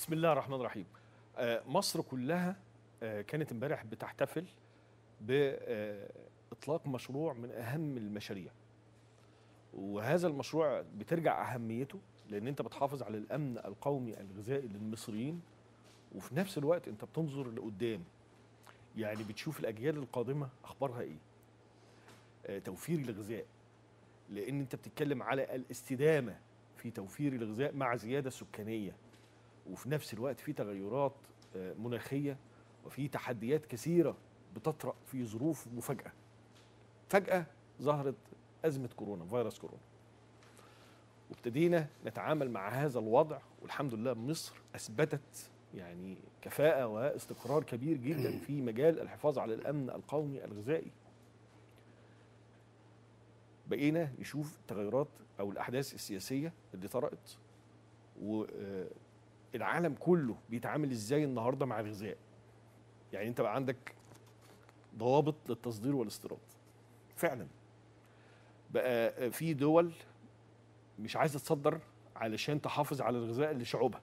بسم الله الرحمن الرحيم آه، مصر كلها آه، كانت امبارح بتحتفل باطلاق مشروع من اهم المشاريع وهذا المشروع بترجع اهميته لان انت بتحافظ على الامن القومي الغذائي للمصريين وفي نفس الوقت انت بتنظر لقدام يعني بتشوف الاجيال القادمه اخبارها ايه آه، توفير الغذاء لان انت بتتكلم على الاستدامه في توفير الغذاء مع زياده سكانيه وفي نفس الوقت في تغيرات آه، مناخيه وفي تحديات كثيره بتطرأ في ظروف مفاجاه فجاه ظهرت ازمه كورونا فيروس كورونا وابتدينا نتعامل مع هذا الوضع والحمد لله مصر اثبتت يعني كفاءه واستقرار كبير جدا في مجال الحفاظ على الامن القومي الغذائي بقينا نشوف التغيرات او الاحداث السياسيه اللي طرأت والعالم كله بيتعامل ازاي النهارده مع الغذاء يعني انت بقى عندك ضوابط للتصدير والاستيراد فعلا بقى في دول مش عايزه تصدر علشان تحافظ على الغذاء لشعوبها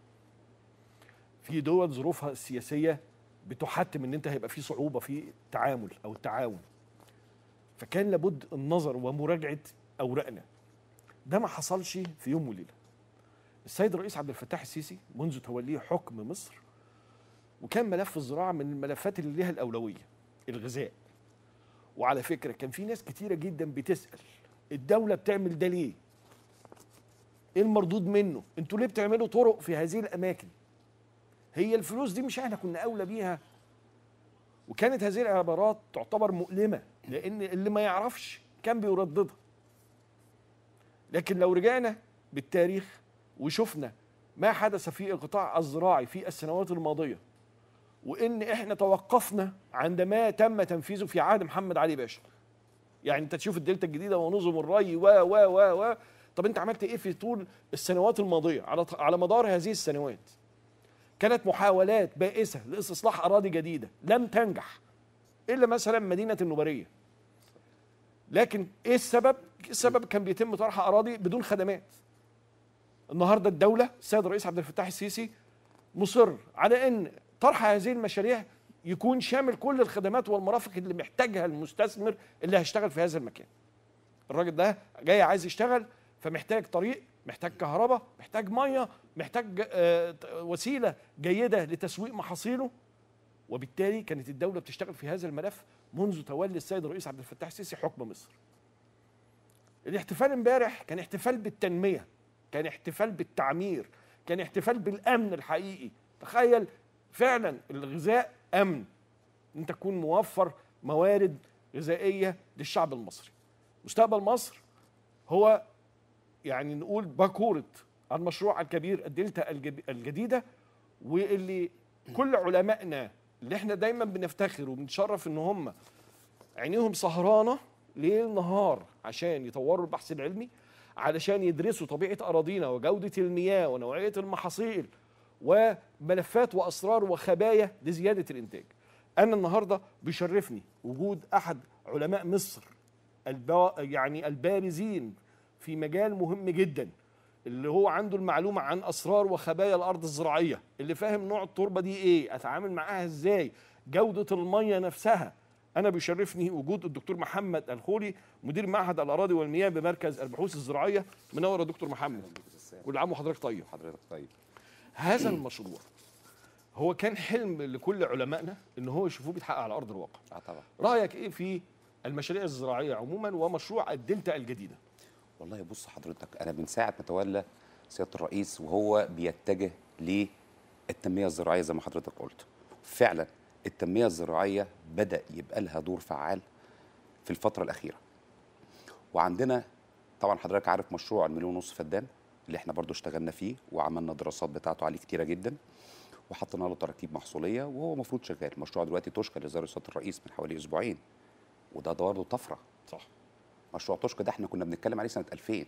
في دول ظروفها السياسيه بتحتم ان انت هيبقى في صعوبه في التعامل او التعاون فكان لابد النظر ومراجعه اوراقنا ده ما حصلش في يوم وليله السيد الرئيس عبد الفتاح السيسي منذ توليه حكم مصر وكان ملف الزراعه من الملفات اللي ليها الاولويه الغذاء وعلى فكره كان في ناس كتيره جدا بتسال الدوله بتعمل ده ليه ايه المردود منه انتوا ليه بتعملوا طرق في هذه الاماكن هي الفلوس دي مش احنا كنا اولى بيها وكانت هذه العبارات تعتبر مؤلمه لان اللي ما يعرفش كان بيرددها لكن لو رجعنا بالتاريخ وشفنا ما حدث في القطاع الزراعي في السنوات الماضيه وان احنا توقفنا عندما تم تنفيذه في عهد محمد علي باشا يعني انت تشوف الدلتا الجديده ونظم الري و و و و طب انت عملت ايه في طول السنوات الماضيه على على مدار هذه السنوات كانت محاولات بائسه لاستصلاح اراضي جديده لم تنجح الا مثلا مدينه النوبريه لكن ايه السبب السبب كان بيتم طرح اراضي بدون خدمات النهارده الدوله السيد الرئيس عبد الفتاح السيسي مصر على ان طرح هذه المشاريع يكون شامل كل الخدمات والمرافق اللي محتاجها المستثمر اللي هيشتغل في هذا المكان الراجل ده جاي عايز يشتغل فمحتاج طريق محتاج كهرباء محتاج ميه محتاج آه، وسيله جيده لتسويق محاصيله وبالتالي كانت الدوله بتشتغل في هذا الملف منذ تولي السيد الرئيس عبد الفتاح السيسي حكم مصر الاحتفال امبارح كان احتفال بالتنميه كان احتفال بالتعمير كان احتفال بالامن الحقيقي تخيل فعلا الغذاء امن انت تكون موفر موارد غذائيه للشعب المصري مستقبل مصر هو يعني نقول باكوره المشروع الكبير الدلتا الجب- الجديده واللي كل علمائنا اللي احنا دايما بنفتخر وبنتشرف ان هم عينيهم سهرانه ليل نهار عشان يطوروا البحث العلمي علشان يدرسوا طبيعه اراضينا وجوده المياه ونوعيه المحاصيل وملفات واسرار وخبايا لزياده الانتاج. انا النهارده بيشرفني وجود احد علماء مصر البا يعني البارزين في مجال مهم جدا اللي هو عنده المعلومه عن اسرار وخبايا الارض الزراعيه اللي فاهم نوع التربه دي ايه اتعامل معاها ازاي جوده الميه نفسها انا بيشرفني وجود الدكتور محمد الخولي مدير معهد الاراضي والمياه بمركز البحوث الزراعيه منور يا دكتور محمد كل عام وحضرتك طيب حضرتك طيب هذا المشروع هو كان حلم لكل علمائنا ان هو يشوفوه بيتحقق على ارض الواقع اه طبعا رايك ايه في المشاريع الزراعيه عموما ومشروع الدلتا الجديده والله بص حضرتك انا من ساعه ما تولى سياده الرئيس وهو بيتجه للتنميه الزراعيه زي ما حضرتك قلت فعلا التنميه الزراعيه بدا يبقى لها دور فعال في الفتره الاخيره وعندنا طبعا حضرتك عارف مشروع المليون ونص فدان اللي احنا برضو اشتغلنا فيه وعملنا دراسات بتاعته عليه كتيره جدا وحطينا له تراكيب محصوليه وهو المفروض شغال المشروع دلوقتي توشكا اللي زار سياده الرئيس من حوالي اسبوعين وده برضه طفره صح مشروع توشكا ده احنا كنا بنتكلم عليه سنه 2000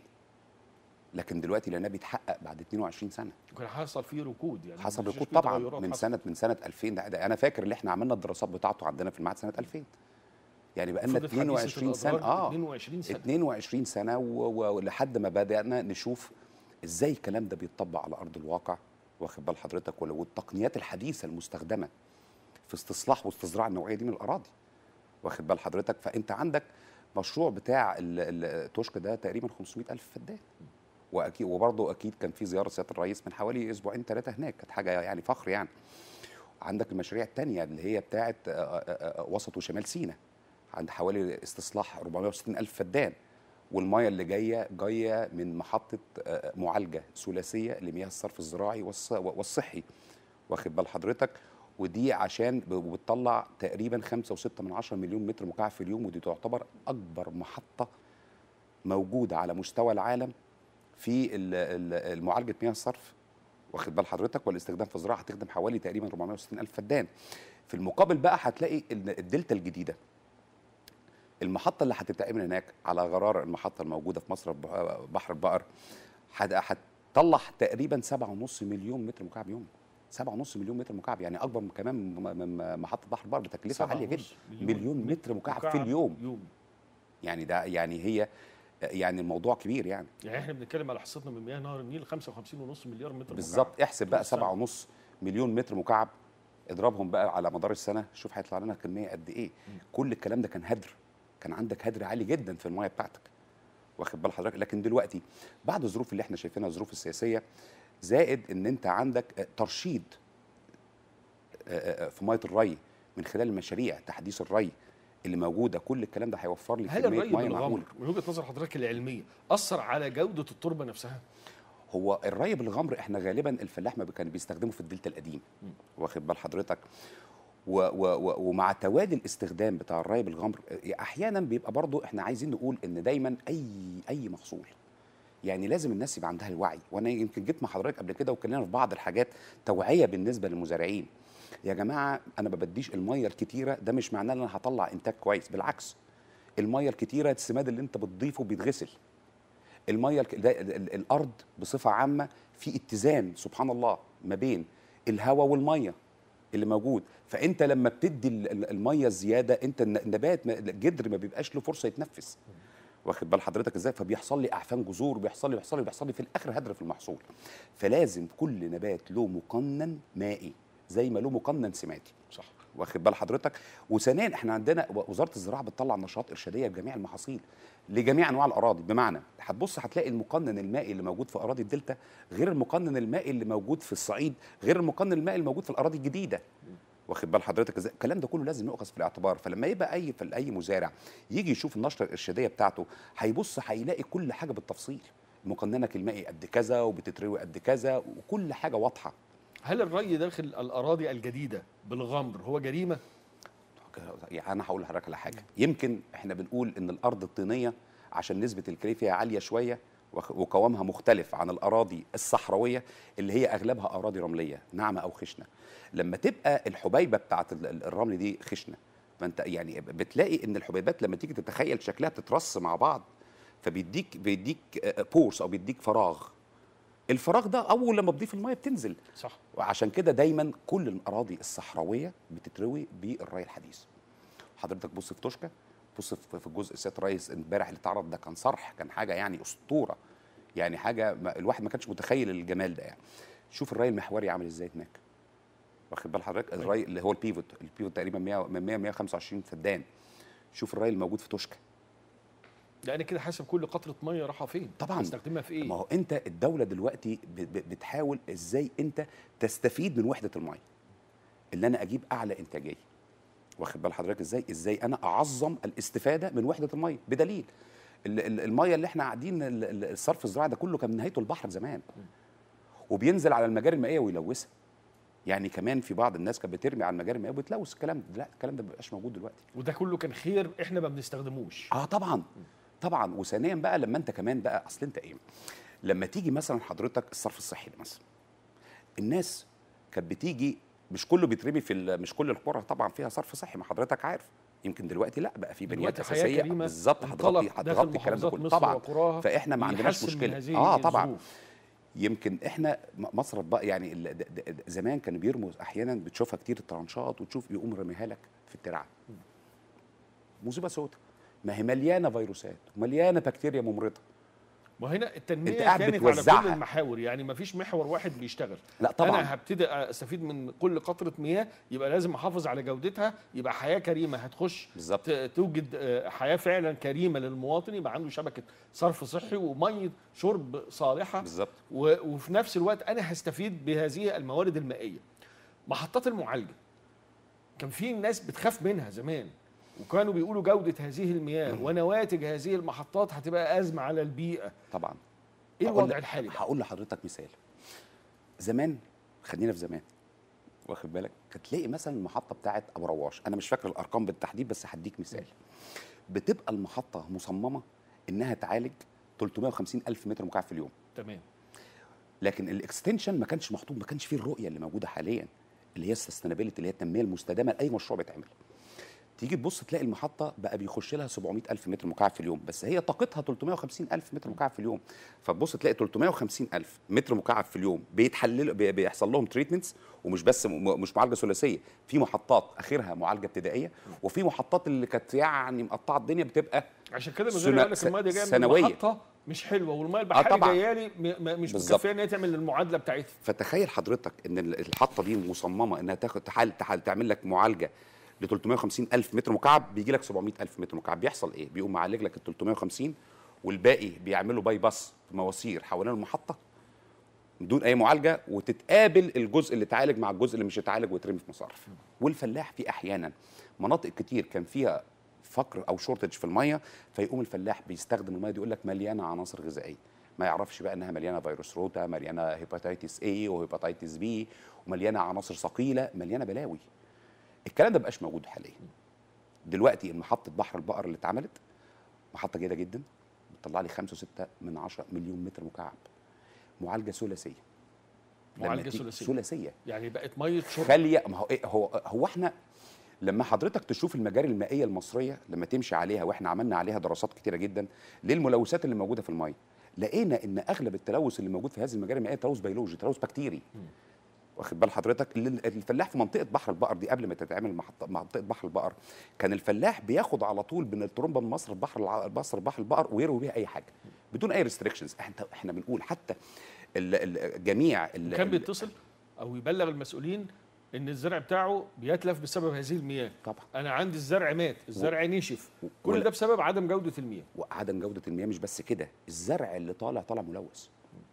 لكن دلوقتي لقيناه بيتحقق بعد 22 سنه وكان حصل فيه ركود يعني حصل مفيش ركود فيه طبعا تغيرات من حصلت. سنه من سنه 2000 ده, ده انا فاكر اللي احنا عملنا الدراسات بتاعته عندنا في المعهد سنه 2000 يعني بقى لنا فضلت حديثة 22 سنه الأضرار اه 22 سنه 22 سنه و- و- ولحد ما بدانا نشوف ازاي الكلام ده بيتطبق على ارض الواقع واخد بال حضرتك ولا- والتقنيات الحديثه المستخدمه في استصلاح واستصدراع النوعيه دي من الاراضي واخد بال حضرتك فانت عندك مشروع بتاع ال- ال- توشكا ده تقريبا 500 الف فدان واكيد وبرضه اكيد كان في زياره سياده الرئيس من حوالي اسبوعين ثلاثه هناك كانت حاجه يعني فخر يعني عندك المشاريع الثانيه اللي هي بتاعه آه، آه، آه، وسط وشمال سيناء عند حوالي استصلاح 460 الف فدان والميه اللي جايه جايه من محطه آه، معالجه ثلاثيه لمياه الصرف الزراعي والص- والصحي واخد بال حضرتك ودي عشان ب- بتطلع تقريبا 5.6 من 10 مليون متر مكعب في اليوم ودي تعتبر اكبر محطه موجوده على مستوى العالم في ال- ال- المعالجه مياه الصرف واخد بال حضرتك والاستخدام في الزراعه هتخدم حوالي تقريبا 460 الف فدان في المقابل بقى هتلاقي ان الدلتا الجديده المحطه اللي هتتعمل هناك على غرار المحطه الموجوده في مصر في بحر البقر هت- هتطلع تقريبا 7.5 مليون متر مكعب يوم 7.5 مليون متر مكعب يعني اكبر من كمان من من محطه بحر البقر بتكلفه سبعة عاليه جدا ونص مليون متر مكعب في اليوم يوم يعني ده يعني هي يعني الموضوع كبير يعني يعني احنا بنتكلم على حصتنا من مياه نهر النيل 55.5 مليار متر بالظبط احسب بقى طول السنة. 7.5 مليون متر مكعب اضربهم بقى على مدار السنه شوف هيطلع لنا كميه قد ايه كل الكلام ده كان هدر كان عندك هدر عالي جدا في الميه بتاعتك واخد بال حضرتك لكن دلوقتي بعد الظروف اللي احنا شايفينها الظروف السياسيه زائد ان انت عندك آه، ترشيد آه، آه، في ميه الري من خلال المشاريع تحديث الري اللي موجوده كل الكلام ده هيوفر لي هل كميه الري ميه بالغمر معقوله من وجهه نظر حضرتك العلميه اثر على جوده التربه نفسها؟ هو الري بالغمر احنا غالبا الفلاح ما كان بيستخدمه في الدلتا القديم واخد بال حضرتك و و و ومع توالي الاستخدام بتاع الري بالغمر اه، احيانا بيبقى برضو احنا عايزين نقول ان دايما اي اي محصول يعني لازم الناس يبقى عندها الوعي وانا يمكن جيت مع حضرتك قبل كده واتكلمنا في بعض الحاجات توعيه بالنسبه للمزارعين يا جماعه انا ما بديش الميه الكتيره ده مش معناه ان انا هطلع انتاج كويس بالعكس الميه الكتيره السماد اللي انت بتضيفه بيتغسل الميه الك... ده ال- ال- الارض بصفه عامه في اتزان سبحان الله ما بين الهواء والميه اللي موجود فانت لما بتدي ال- ال- الميه الزياده انت الن- النبات ما- الجدر ما بيبقاش له فرصه يتنفس واخد بال حضرتك ازاي فبيحصل لي اعفان جذور بيحصل لي بيحصل لي بيحصل لي في الاخر هدر في المحصول فلازم كل نبات له مقنن مائي زي ما له مقنن سماتي صح واخد بال حضرتك وثانيا احنا عندنا وزاره الزراعه بتطلع نشاطات ارشاديه لجميع المحاصيل لجميع انواع الاراضي بمعنى هتبص هتلاقي المقنن المائي اللي موجود في اراضي الدلتا غير المقنن المائي اللي موجود في الصعيد غير المقنن المائي اللي موجود في الاراضي الجديده واخد بال حضرتك ازاي الكلام ده كله لازم يؤخذ في الاعتبار فلما يبقى اي في اي مزارع يجي يشوف النشره الارشاديه بتاعته هيبص هيلاقي كل حاجه بالتفصيل مقننك المائي قد كذا وبتتروي قد كذا وكل حاجه واضحه هل الري داخل الاراضي الجديده بالغمر هو جريمه؟ يعني انا هقول لحضرتك على حاجه يمكن احنا بنقول ان الارض الطينيه عشان نسبه الكليه فيها عاليه شويه وخ- وقوامها مختلف عن الاراضي الصحراويه اللي هي اغلبها اراضي رمليه ناعمه او خشنه لما تبقى الحبيبه بتاعت ال- ال- الرمل دي خشنه فانت يعني بتلاقي ان الحبيبات لما تيجي تتخيل شكلها بتترص مع بعض فبيديك بيديك بورس او بيديك فراغ الفراغ ده اول لما تضيف الميه بتنزل صح وعشان كده دايما كل الاراضي الصحراويه بتتروي بالري الحديث حضرتك بص في توشكا بص في في الجزء سياده الرئيس امبارح اللي اتعرض ده كان صرح كان حاجه يعني اسطوره يعني حاجه ما الواحد ما كانش متخيل الجمال ده يعني شوف الري المحوري عامل ازاي هناك واخد بال حضرتك الري اللي هو البيفوت البيفوت تقريبا 100 من 100 125 فدان شوف الري الموجود في توشكا لان كده حاسب كل قطره ميه رايحه فين؟ طبعاً. استخدمها في ايه؟ ما هو انت الدوله دلوقتي ب- ب- بتحاول ازاي انت تستفيد من وحده الميه اللي انا اجيب اعلى انتاجيه واخد بال حضرتك ازاي ازاي انا اعظم الاستفاده من وحده الميه بدليل ال- ال- الميه اللي احنا قاعدين ال- ال- الصرف الزراعي ده كله كان نهايته البحر زمان وبينزل على المجاري المائيه ويلوثها يعني كمان في بعض الناس كانت بترمي على المجاري المائيه وبتلوث الكلام ده لا الكلام ده ما بيبقاش موجود دلوقتي وده كله كان خير احنا ما بنستخدموش اه طبعا طبعا وثانيا بقى لما انت كمان بقى اصل انت ايه لما تيجي مثلا حضرتك الصرف الصحي ده مثلا الناس كانت بتيجي مش كله بيترمي في ال- مش كل القرى طبعا فيها صرف صحي ما حضرتك عارف يمكن دلوقتي لا بقى في بنيات دلوقتي حياة اساسيه كريمة بالظبط انطلق هتغطي داخل هتغطي الكلام ده محافظات كله مصر طبعا وقراها فاحنا ما عندناش ليحسن من مشكله هذه اه طبعا الظروف. يمكن احنا م- مصرف بقى يعني ال- د- د- د- زمان كانوا بيرموا احيانا بتشوفها كتير الترانشات وتشوف يقوم رميها لك في الترعه مصيبه سوداء ما هي مليانه فيروسات ومليانه بكتيريا ممرضه ما هنا التنميه أنت قاعد كانت على بتوزعها. كل المحاور يعني ما فيش محور واحد بيشتغل لا طبعا انا هبتدي استفيد من كل قطره مياه يبقى لازم احافظ على جودتها يبقى حياه كريمه هتخش بالظبط ت- توجد آه، حياه فعلا كريمه للمواطن يبقى عنده شبكه صرف صحي وميه شرب صالحه بالظبط و- وفي نفس الوقت انا هستفيد بهذه الموارد المائيه محطات المعالجه كان في ناس بتخاف منها زمان وكانوا بيقولوا جوده هذه المياه ونواتج هذه المحطات هتبقى ازمه على البيئه طبعا ايه هقول- الوضع الحالي بقى؟ هقول لحضرتك مثال زمان خلينا في زمان واخد بالك هتلاقي مثلا المحطه بتاعت ابو رواش انا مش فاكر الارقام بالتحديد بس هديك مثال بتبقى المحطه مصممه انها تعالج 350 الف متر مكعب في اليوم تمام لكن الاكستنشن ما كانش محطوط ما كانش فيه الرؤيه اللي موجوده حاليا اللي هي السستينابيلتي اللي هي التنميه المستدامه لاي مشروع بيتعمل تيجي تبص تلاقي المحطه بقى بيخش لها 700 الف متر مكعب في اليوم بس هي طاقتها 350 الف متر مكعب في اليوم فتبص تلاقي 350 الف متر مكعب في اليوم بيتحللوا بي- بيحصل لهم تريتمنتس ومش بس م- مش معالجه ثلاثيه في محطات اخرها معالجه ابتدائيه وفي محطات اللي كانت يعني مقطعه الدنيا بتبقى عشان كده من سنا- غير يقول لك الميه دي جايه من سنوية. المحطه مش حلوه والميه البحريه طبعاً. جايه لي م- م- مش بالظبط. مكفيه ان هي تعمل المعادله بتاعتها فتخيل حضرتك ان المحطه دي مصممه انها تاخد تحال تحال تعمل لك معالجه ل 350 الف متر مكعب بيجي لك 700 الف متر مكعب بيحصل ايه بيقوم معالج لك ال 350 والباقي بيعملوا باي باس مواسير حوالين المحطه بدون اي معالجه وتتقابل الجزء اللي اتعالج مع الجزء اللي مش اتعالج ويترمي في مصارف والفلاح في احيانا مناطق كتير كان فيها فقر او شورتج في الميه فيقوم الفلاح بيستخدم الميه دي يقول لك مليانه عناصر غذائيه ما يعرفش بقى انها مليانه فيروس روتا مليانه هيباتيتس اي وهيباتيتس بي ومليانه عناصر ثقيله مليانه بلاوي الكلام ده مبقاش موجود حاليا دلوقتي محطه بحر البقر اللي اتعملت محطه جيده جدا بتطلع لي 5 و6 من 10 مليون متر مكعب معالجه ثلاثيه لما معالجه تيجي- ثلاثيه ثلاثيه يعني بقت ميه شرب خاليه ما هو إيه هو هو احنا لما حضرتك تشوف المجاري المائيه المصريه لما تمشي عليها واحنا عملنا عليها دراسات كتيره جدا للملوثات اللي موجوده في الميه لقينا ان اغلب التلوث اللي موجود في هذه المجاري المائيه تلوث بيولوجي تلوث بكتيري واخد بال حضرتك اللي- الفلاح في منطقه بحر البقر دي قبل ما تتعمل محطه منطقه بحر البقر كان الفلاح بياخد على طول من الترمبه من مصر بحر الع- مصر بحر البقر ويروي بيها اي حاجه بدون اي ريستريكشنز احنا احنا بنقول حتى ال- ال- جميع ال- كان ال- بيتصل او يبلغ المسؤولين ان الزرع بتاعه بيتلف بسبب هذه المياه طبعا انا عندي الزرع مات الزرع نشف كل ولا- ده بسبب عدم جوده المياه وعدم جوده المياه مش بس كده الزرع اللي طالع طالع ملوث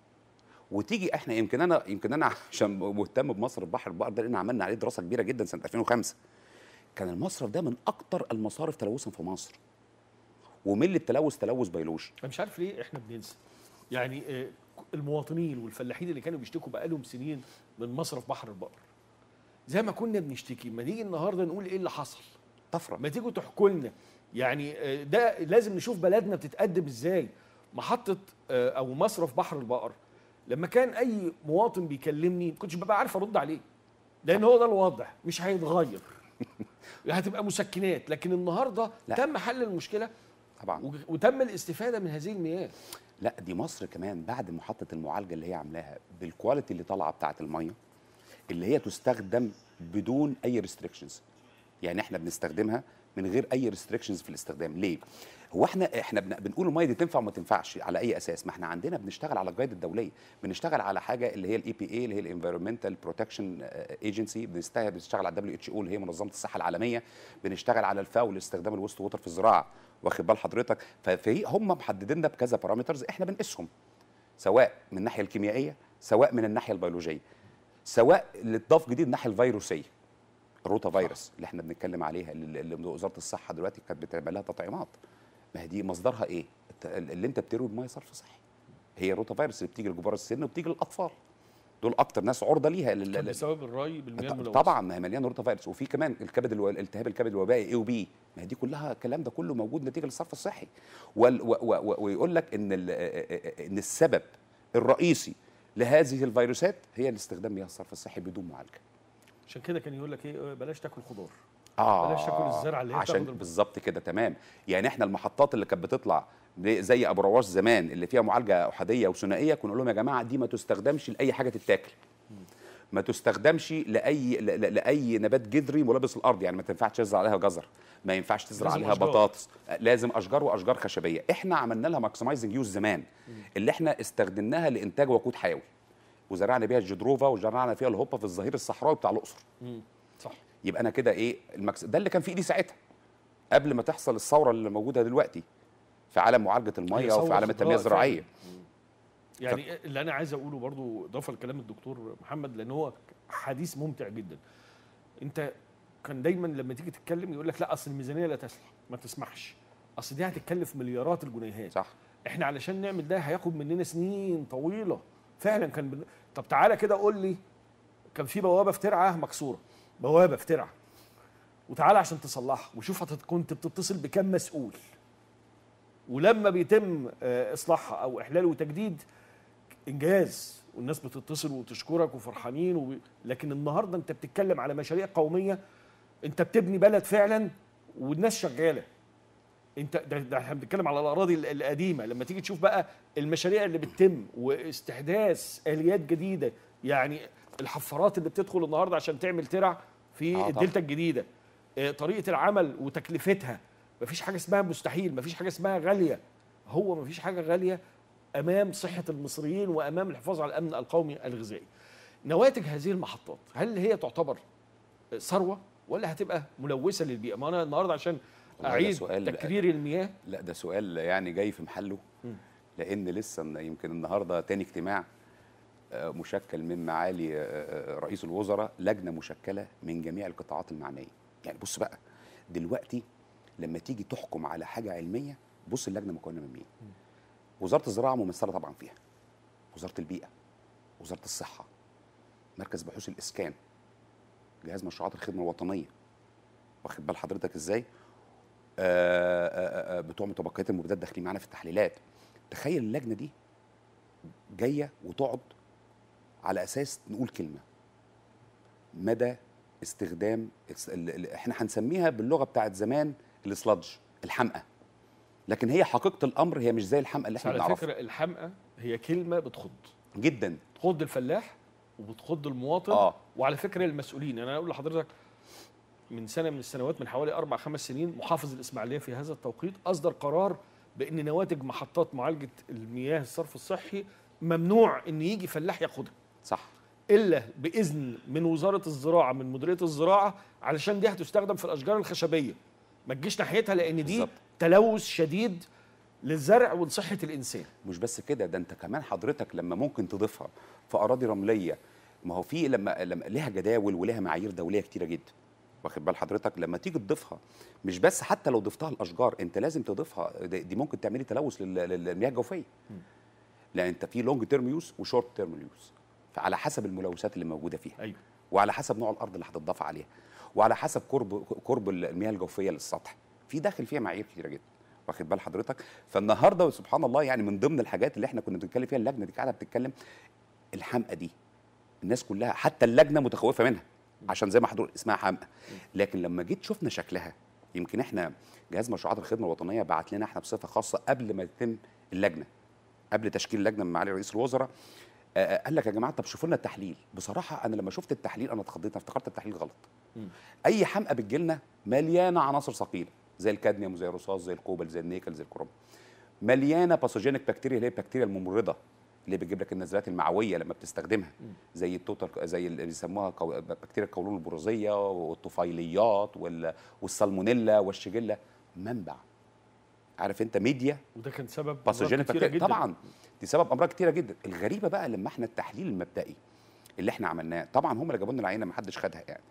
وتيجي احنا يمكن انا يمكن انا عشان مهتم بمصرف بحر البقر ده لان عملنا عليه دراسه كبيره جدا سنه 2005 كان المصرف ده من اكتر المصارف تلوثا في مصر ومن التلوث تلوث بيولوجي انا مش عارف ليه احنا بننسى يعني آه، المواطنين والفلاحين اللي كانوا بيشتكوا بقالهم سنين من مصرف بحر البقر زي ما كنا بنشتكي ما نيجي النهارده نقول ايه اللي حصل طفره ما تيجوا تحكوا لنا يعني آه، ده لازم نشوف بلدنا بتتقدم ازاي محطه آه، او مصرف بحر البقر لما كان اي مواطن بيكلمني ما كنتش ببقى عارف ارد عليه لان هو ده الوضع مش هيتغير هتبقى مسكنات لكن النهارده لا. تم حل المشكله طبعا وج- وتم الاستفاده من هذه المياه لا دي مصر كمان بعد محطه المعالجه اللي هي عاملاها بالكواليتي اللي طالعه بتاعه الميه اللي هي تستخدم بدون اي ريستريكشنز يعني احنا بنستخدمها من غير اي ريستريكشنز في الاستخدام ليه هو احنا احنا بن- بنقول الميه دي تنفع وما تنفعش على اي اساس ما احنا عندنا بنشتغل على الجايد الدوليه بنشتغل على حاجه اللي هي الاي بي اي اللي هي الانفيرمنتال بروتكشن ايجنسي بنشتغل بنشتغل على الدبليو اتش او اللي هي منظمه الصحه العالميه بنشتغل على الفاو لاستخدام الويست ووتر في الزراعه واخد بال حضرتك ففي هم محددين لنا بكذا بارامترز احنا بنقيسهم سواء من الناحيه الكيميائيه سواء من الناحيه البيولوجيه سواء اللي اتضاف جديد الناحيه الفيروسيه الروتا فيروس اللي احنا بنتكلم عليها اللي اللي وزاره الصحه دلوقتي كانت بتعمل لها تطعيمات ما هي دي مصدرها ايه؟ الت- اللي انت بتروي بميه صرف صحي هي الروتا فيروس اللي بتيجي لكبار السن وبتيجي للاطفال دول اكتر ناس عرضه ليها لل- كان لل- بسبب الري بالمياه ط- الملوثه طبعا ما هي مليانه روتا فيروس وفي كمان الكبد الو... التهاب الكبد الوبائي اي وبي ما هي دي كلها الكلام ده كله موجود نتيجه للصرف الصحي وال... و... و... و... ويقول لك ان ال... ان السبب الرئيسي لهذه الفيروسات هي الاستخدام مياه الصرف الصحي بدون معالجه عشان كده كان يقول لك ايه بلاش تاكل خضار اه بلاش تاكل الزرع اللي هي عشان بتاخد الب- بالظبط كده تمام يعني احنا المحطات اللي كانت بتطلع زي ابو رواش زمان اللي فيها معالجه احاديه وثنائيه كنا نقول لهم يا جماعه دي ما تستخدمش لاي حاجه تتاكل ما تستخدمش لاي ل- ل- لاي نبات جذري ملابس الارض يعني ما تنفعش تزرع عليها جزر ما ينفعش تزرع لازم عليها أشجار. بطاطس لازم اشجار واشجار خشبيه احنا عملنا لها ماكسمايزنج يوز زمان اللي احنا استخدمناها لانتاج وقود حيوي وزرعنا بيها الجدروفا وزرعنا فيها الهوبا في الظهير الصحراوي بتاع الاقصر صح يبقى انا كده ايه المكس... ده اللي كان في ايدي ساعتها قبل ما تحصل الثوره اللي موجوده دلوقتي في عالم معالجه هي الميه ثورة وفي عالم التنميه خضراء الزراعيه يعني اللي انا عايز اقوله برضو اضافه لكلام الدكتور محمد لان هو حديث ممتع جدا انت كان دايما لما تيجي تتكلم يقول لك لا اصل الميزانيه لا تسمح ما تسمحش اصل دي هتتكلف مليارات الجنيهات صح احنا علشان نعمل ده هياخد مننا سنين طويله فعلا كان بن... طب تعالى كده قول لي كان في بوابه في ترعه مكسوره بوابه في ترعه وتعالى عشان تصلحها وشوف هت- كنت بتتصل بكم مسؤول ولما بيتم آه، اصلاحها او احلال وتجديد انجاز والناس بتتصل وتشكرك وفرحانين وب... لكن النهارده انت بتتكلم على مشاريع قوميه انت بتبني بلد فعلا والناس شغاله انت ده, ده احنا بنتكلم على الاراضي ال- القديمه لما تيجي تشوف بقى المشاريع اللي بتتم واستحداث اليات جديده يعني الحفارات اللي بتدخل النهارده عشان تعمل ترع في آه طبعا. الدلتا الجديده آه، طريقه العمل وتكلفتها مفيش حاجه اسمها مستحيل مفيش حاجه اسمها غاليه هو مفيش حاجه غاليه امام صحه المصريين وامام الحفاظ على الامن القومي الغذائي نواتج هذه المحطات هل هي تعتبر ثروه ولا هتبقى ملوثه للبيئه ما انا النهارده عشان والله ده اعيد سؤال- تكرير المياه لا ده سؤال يعني جاي في محله مم. لان لسه إن- يمكن النهارده تاني اجتماع آه، مشكل من معالي آه، آه، رئيس الوزراء لجنه مشكله من جميع القطاعات المعنيه يعني بص بقى دلوقتي لما تيجي تحكم على حاجه علميه بص اللجنه مكونه من مين وزاره الزراعه ممثله طبعا فيها وزاره البيئه وزاره الصحه مركز بحوث الاسكان جهاز مشروعات الخدمه الوطنيه واخد بال حضرتك ازاي آه، آه، آه، بتوع متبقيات المبيدات داخلين معانا في التحليلات تخيل اللجنه دي جايه وتقعد على اساس نقول كلمه مدى استخدام الس- ال- ال- احنا هنسميها باللغه بتاعت زمان السلادج الحمقى لكن هي حقيقه الامر هي مش زي الحمقى اللي بس احنا على بنعرفها فكره الحمقى هي كلمه بتخض جدا بتخض الفلاح وبتخض المواطن آه. وعلى فكره المسؤولين انا اقول لحضرتك من سنه من السنوات من حوالي اربع خمس سنين محافظ الاسماعيليه في هذا التوقيت اصدر قرار بان نواتج محطات معالجه المياه الصرف الصحي ممنوع ان يجي فلاح ياخدها صح الا باذن من وزاره الزراعه من مديريه الزراعه علشان دي هتستخدم في الاشجار الخشبيه ما تجيش ناحيتها لان دي بالظبط. تلوث شديد للزرع ولصحه الانسان مش بس كده ده انت كمان حضرتك لما ممكن تضيفها في اراضي رمليه ما هو في لما لما ليها جداول وليها معايير دوليه كتيره جدا واخد بال حضرتك لما تيجي تضيفها مش بس حتى لو ضفتها الاشجار انت لازم تضيفها دي دي ممكن تعملي تلوث لل- لل- للمياه الجوفيه لان انت في لونج تيرم يوز وشورت تيرم يوز فعلى حسب الملوثات اللي موجوده فيها ايوه وعلى حسب نوع الارض اللي هتضاف عليها وعلى حسب قرب قرب المياه الجوفيه للسطح في داخل فيها معايير كتيره جدا واخد بال حضرتك فالنهارده سبحان الله يعني من ضمن الحاجات اللي احنا كنا بنتكلم فيها اللجنه دي قاعده بتتكلم الحمقى دي الناس كلها حتى اللجنه متخوفه منها عشان زي ما حضرتك اسمها حمقى لكن لما جيت شفنا شكلها يمكن احنا جهاز مشروعات الخدمه الوطنيه بعت لنا احنا بصفه خاصه قبل ما يتم اللجنه قبل تشكيل اللجنه من معالي رئيس الوزراء آه، آه، قال لك يا جماعه طب شوفوا لنا التحليل بصراحه انا لما شفت التحليل انا اتخضيت انا افتكرت التحليل غلط مم. اي حمقى بتجيلنا مليانه عناصر ثقيله زي الكادميوم زي الرصاص زي الكوبل زي النيكل زي الكروم مليانه باثوجينيك بكتيريا اللي هي البكتيريا الممرضه اللي بتجيب لك النزلات المعويه لما بتستخدمها زي التوتال زي اللي بيسموها كو- بكتيريا القولون البروزيه والطفيليات وال- والسالمونيلا والشيجيلا منبع عارف انت ميديا وده كان سبب أمراض باثوجينيك كتيرة بكتيريا جداً. طبعا دي سبب امراض كتيره جدا الغريبه بقى لما احنا التحليل المبدئي اللي احنا عملناه طبعا هم اللي جابوا لنا العينه ما حدش خدها يعني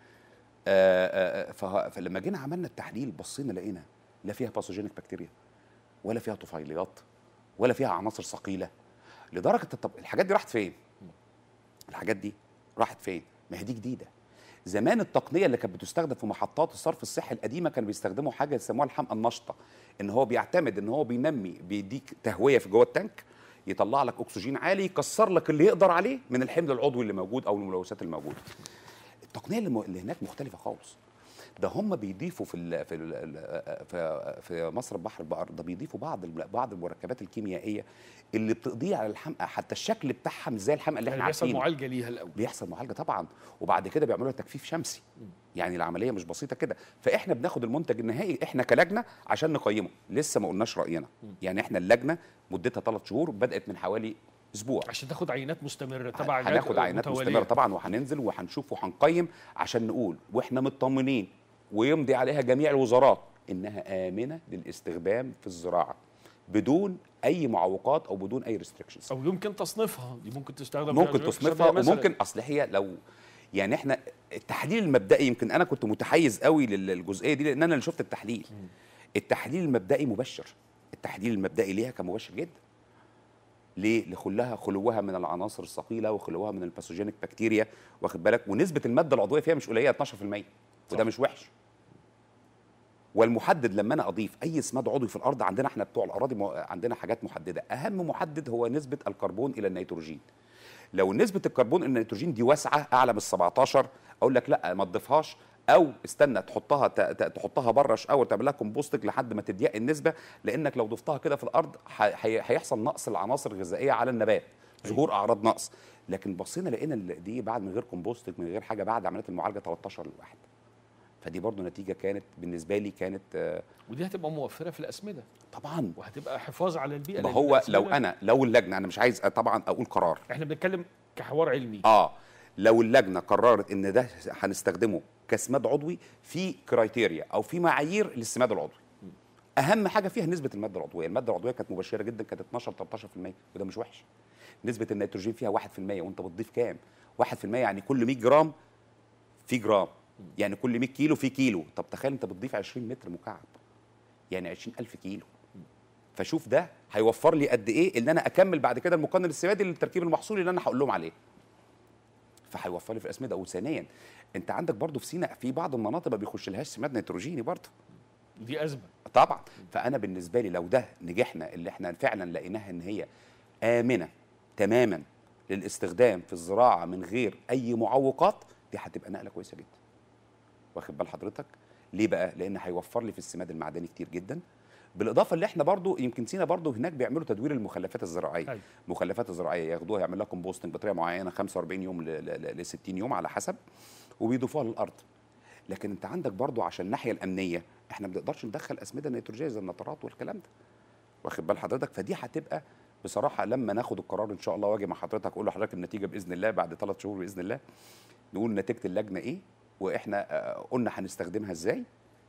آه، آه، آه، فه- فلما جينا عملنا التحليل بصينا لقينا لا فيها باثوجينيك بكتيريا ولا فيها طفيليات ولا فيها عناصر ثقيله لدرجه طب الحاجات دي راحت فين الحاجات دي راحت فين ما هي دي جديده زمان التقنيه اللي كانت بتستخدم في محطات الصرف الصحي القديمه كانوا بيستخدموا حاجه يسموها الحمقى النشطه ان هو بيعتمد ان هو بينمي بيديك تهويه في جوه التانك يطلع لك اكسجين عالي يكسر لك اللي يقدر عليه من الحمل العضوي اللي موجود او الملوثات الموجوده التقنيه اللي, م... اللي هناك مختلفه خالص ده هم بيضيفوا في ال في ال في في مصر البحر البقر ده بيضيفوا بعض الم- بعض المركبات الكيميائيه اللي بتقضي على الحمقى حتى الشكل بتاعها مش زي الحمقى اللي يعني احنا بيحصل عارفينه معالجه ليها الاول بيحصل معالجه طبعا وبعد كده بيعملوا لها تجفيف شمسي يعني العمليه مش بسيطه كده فاحنا بناخد المنتج النهائي احنا كلجنه عشان نقيمه لسه ما قلناش راينا يعني احنا اللجنه مدتها ثلاث شهور بدات من حوالي اسبوع عشان تاخد عينات مستمره تبع هناخد عينات متوالية. مستمره طبعا وهننزل وهنشوف وهنقيم عشان نقول واحنا مطمنين ويمضي عليها جميع الوزارات انها امنه للاستخدام في الزراعه بدون اي معوقات او بدون اي ريستريكشنز او يمكن تصنيفها دي ممكن تستخدم في ممكن أدوية تصنيفها اقتصادية مثلاً. وممكن اصل هي لو يعني احنا التحليل المبدئي يمكن انا كنت متحيز قوي لل- للجزئيه دي لان انا اللي شفت التحليل التحليل المبدئي مبشر التحليل المبدئي ليها كان مبشر جدا ليه لخلها خلوها من العناصر الثقيله وخلوها من الباثوجينيك بكتيريا واخد بالك ونسبه الماده العضويه فيها مش قليله 12% وده صح. مش وحش والمحدد لما انا اضيف اي سماد عضوي في الارض عندنا احنا بتوع الاراضي مو- عندنا حاجات محدده اهم محدد هو نسبه الكربون الى النيتروجين لو نسبه الكربون الى النيتروجين دي واسعه اعلى من 17 اقول لك لا ما تضيفهاش او استنى تحطها ت- ت- تحطها بره او تعمل لها كومبوستنج لحد ما تضيق النسبه لانك لو ضفتها كده في الارض ح- هي- هيحصل نقص العناصر الغذائيه على النبات ظهور اعراض نقص لكن بصينا لقينا ال- دي بعد من غير كومبوستنج من غير حاجه بعد عمليه المعالجه 13 لواحد فدي برضو نتيجه كانت بالنسبه لي كانت آه، ودي هتبقى موفره في الاسمده طبعا وهتبقى حفاظ على البيئه ما لأن هو لو الأسمدة- انا لو اللجنه انا مش عايز طبعا اقول قرار احنا بنتكلم كحوار علمي اه لو اللجنه قررت ان ده هنستخدمه كسماد عضوي في كرايتيريا او في معايير للسماد العضوي اهم حاجه فيها نسبه الماده العضويه الماده العضويه كانت مبشره جدا كانت 12 13% وده مش وحش نسبه النيتروجين فيها 1% وانت بتضيف كام 1% يعني كل 100 جرام في جرام يعني كل 100 كيلو في كيلو طب تخيل انت بتضيف 20 متر مكعب يعني 20000 كيلو فشوف ده هيوفر لي قد ايه ان انا اكمل بعد كده المقنن السمادي للتركيب المحصولي اللي انا هقول لهم عليه فهيوفر لي في الاسمده وثانيا انت عندك برضو في سيناء في بعض المناطق ما بيخش لهاش سماد نيتروجيني برضو دي ازمه طبعا فانا بالنسبه لي لو ده نجحنا اللي احنا فعلا لقيناها ان هي امنه تماما للاستخدام في الزراعه من غير اي معوقات دي هتبقى نقله كويسه جدا واخد بال حضرتك ليه بقى لان هيوفر لي في السماد المعدني كتير جدا بالاضافه اللي احنا برضو يمكن سينا برضو هناك بيعملوا تدوير المخلفات الزراعيه أيوة. المخلفات الزراعيه ياخدوها يعمل لها كومبوستنج بطريقه معينه 45 يوم ل 60 يوم على حسب وبيضيفوها للارض لكن انت عندك برضو عشان الناحيه الامنيه احنا ما بنقدرش ندخل اسمده نيتروجيه زي النترات والكلام ده واخد بال حضرتك فدي هتبقى بصراحه لما ناخد القرار ان شاء الله واجي مع حضرتك اقول لحضرتك النتيجه باذن الله بعد ثلاث شهور باذن الله نقول نتيجه اللجنه ايه واحنا آه، قلنا هنستخدمها ازاي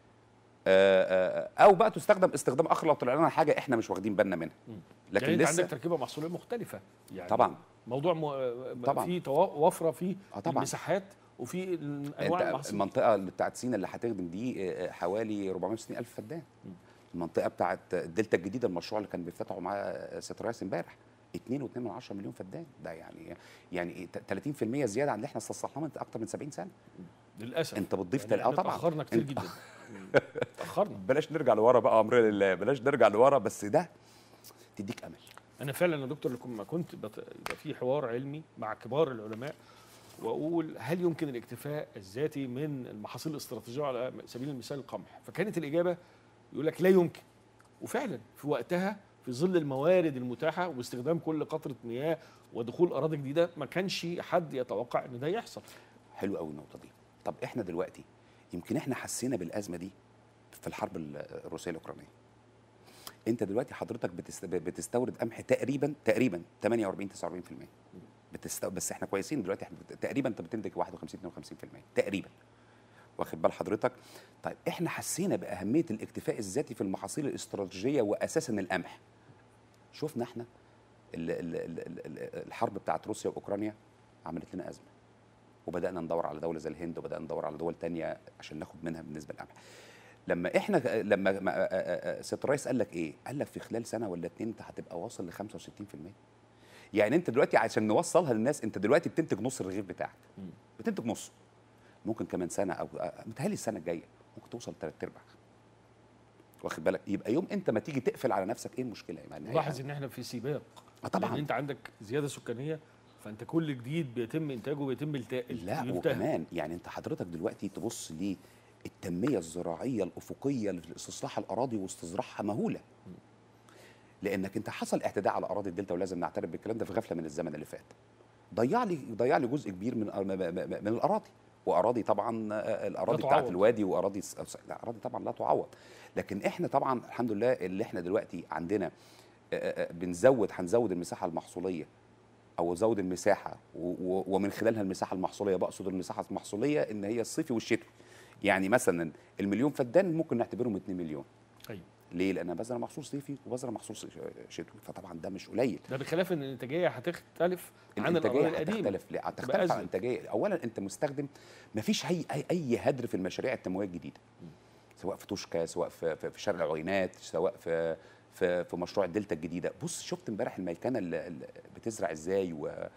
آه، آه، او بقى تستخدم استخدام اخر لو طلع لنا حاجه احنا مش واخدين بالنا منها لكن يعني انت لسه عندك تركيبه محصوليه مختلفه يعني طبعا موضوع م... طبعا. في تو... وفره في آه طبعا. المساحات وفي انواع انت المحاصيل المنطقه اللي بتاعت سينا اللي هتخدم دي آه، حوالي 460 الف فدان المنطقه بتاعت الدلتا الجديده المشروع اللي كان بيفتحوا معاه ست رئيس امبارح 2.2 مليون فدان ده يعني يعني 30% زياده عن اللي احنا استصلحناه من اكتر من 70 سنه للاسف انت بتضيف يعني تل- اه احنا طبعا تاخرنا كتير انت- جدا تاخرنا بلاش نرجع لورا بقى امر لله بلاش نرجع لورا بس ده تديك امل انا فعلا يا دكتور لما كنت بت... يبقى في حوار علمي مع كبار العلماء واقول هل يمكن الاكتفاء الذاتي من المحاصيل الاستراتيجيه على سبيل المثال القمح فكانت الاجابه يقول لك لا يمكن وفعلا في وقتها في ظل الموارد المتاحه واستخدام كل قطره مياه ودخول اراضي جديده ما كانش حد يتوقع ان ده يحصل حلو قوي النقطه دي طب احنا دلوقتي يمكن احنا حسينا بالازمه دي في الحرب ال- الروسيه الاوكرانيه انت دلوقتي حضرتك بتست... بتستورد قمح تقريبا تقريبا 48 49% بتست... بس احنا كويسين دلوقتي احنا بت... تقريبا انت بتنتج 51 52% تقريبا واخد بال حضرتك طيب احنا حسينا باهميه الاكتفاء الذاتي في المحاصيل الاستراتيجيه واساسا القمح شفنا احنا ال... ال... ال... ال- الحرب بتاعت روسيا واوكرانيا عملت لنا ازمه وبدانا ندور على دوله زي الهند وبدانا ندور على دول تانية عشان ناخد منها بالنسبه للقمح لما احنا لما ما- آه، آه، آه، سياده الرئيس قال لك ايه قال لك في خلال سنه ولا اتنين انت هتبقى واصل ل 65% يعني انت دلوقتي عشان نوصلها للناس انت دلوقتي بتنتج نص الرغيف بتاعك بتنتج نص ممكن كمان سنه او آه، متهيألي السنه الجايه ممكن توصل ثلاث ارباع واخد بالك يبقى يوم انت ما تيجي تقفل على نفسك ايه المشكله يعني لاحظ ان احنا في سباق آه طبعاً. لان انت عندك زياده سكانيه فانت كل جديد بيتم انتاجه بيتم التا... لا الالتهام. وكمان يعني انت حضرتك دلوقتي تبص التنميه الزراعيه الافقيه لاستصلاح الاراضي واستصلاحها مهوله لانك انت حصل اعتداء على اراضي الدلتا ولازم نعترف بالكلام ده في غفله من الزمن اللي فات ضيع لي ضيع لي جزء كبير من من من الاراضي واراضي طبعا آه، الاراضي لا بتاعت تعوض. الوادي واراضي س- لا اراضي طبعا لا تعوض لكن احنا طبعا الحمد لله اللي احنا دلوقتي عندنا آه، آه، بنزود هنزود المساحه المحصوليه او زود المساحه و- و- ومن خلالها المساحه المحصوليه بقصد المساحه المحصوليه ان هي الصيفي والشتوي يعني مثلا المليون فدان ممكن نعتبرهم 2 مليون ايوه ليه لان بذره محصول صيفي وبذره محصول ش- شتوي فطبعا ده مش قليل ده بخلاف ان الانتاجيه هتختلف عن الانتاجيه الاراضي القديمه هتختلف ليه؟ هتختلف بأزيد. عن الانتاجيه اولا انت مستخدم مفيش اي اي, أي هدر في المشاريع التنمويه الجديده سواء في توشكا سواء في في, في شرق العوينات سواء في في في مشروع الدلتا الجديده بص شفت امبارح الميكنه اللي اللي بتزرع ازاي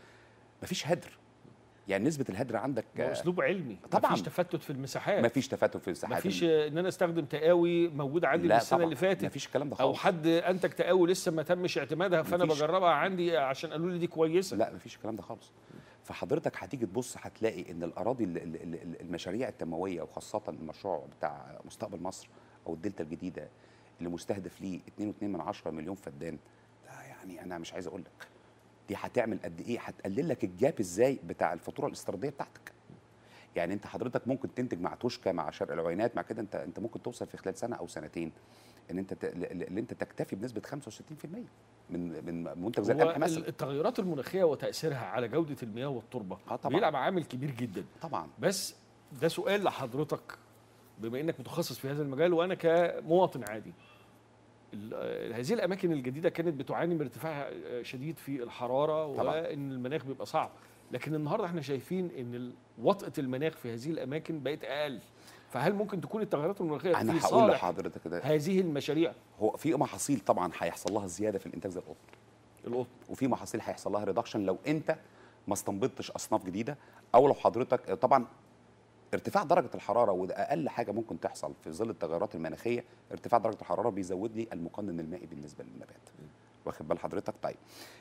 ومفيش هدر يعني نسبه الهدر عندك ما هو اسلوب علمي طبعاً. مفيش تفتت في المساحات مفيش تفتت في المساحات مفيش ان انا استخدم تقاوي موجوده عندي من لا السنه طبعاً، اللي فاتت مفيش الكلام ده او خالص حد انتج تقاوي لسه ما تمش اعتمادها فانا مفيش. بجربها عندي عشان قالوا لي دي كويسه لا مفيش الكلام ده خالص فحضرتك هتيجي تبص هتلاقي ان الاراضي ال- ال- ال- المشاريع التنمويه وخاصه المشروع بتاع مستقبل مصر او الدلتا الجديده اللي مستهدف ليه 2.2 من 10 مليون فدان ده يعني انا مش عايز اقول لك دي هتعمل قد ايه هتقلل لك الجاب ازاي بتاع الفاتوره الاستيراديه بتاعتك يعني انت حضرتك ممكن تنتج مع توشكا مع شرق العوينات مع كده انت انت ممكن توصل في خلال سنه او سنتين ان انت ت- ل- ل- اللي انت تكتفي بنسبه 65% من من منتج زي هو القمح مثلا التغيرات المناخيه وتاثيرها على جوده المياه والتربه اه طبعا بيلعب عامل كبير جدا طبعا بس ده سؤال لحضرتك بما انك متخصص في هذا المجال وانا كمواطن عادي ال- آه، هذه الاماكن الجديده كانت بتعاني من ارتفاع آه، شديد في الحراره طبعاً. وان المناخ بيبقى صعب لكن النهارده احنا شايفين ان ال- وطأة المناخ في هذه الاماكن بقت اقل فهل ممكن تكون التغيرات المناخيه انا في هقول صالح لحضرتك كده هذه المشاريع هو في محاصيل طبعا هيحصل لها زياده في الانتاج زي القطن القطن وفي محاصيل هيحصل لها ريدكشن لو انت ما استنبطتش اصناف جديده او لو حضرتك طبعا ارتفاع درجه الحراره وده اقل حاجه ممكن تحصل في ظل التغيرات المناخيه ارتفاع درجه الحراره بيزود لي المقنن المائي بالنسبه للنبات واخد بال حضرتك طيب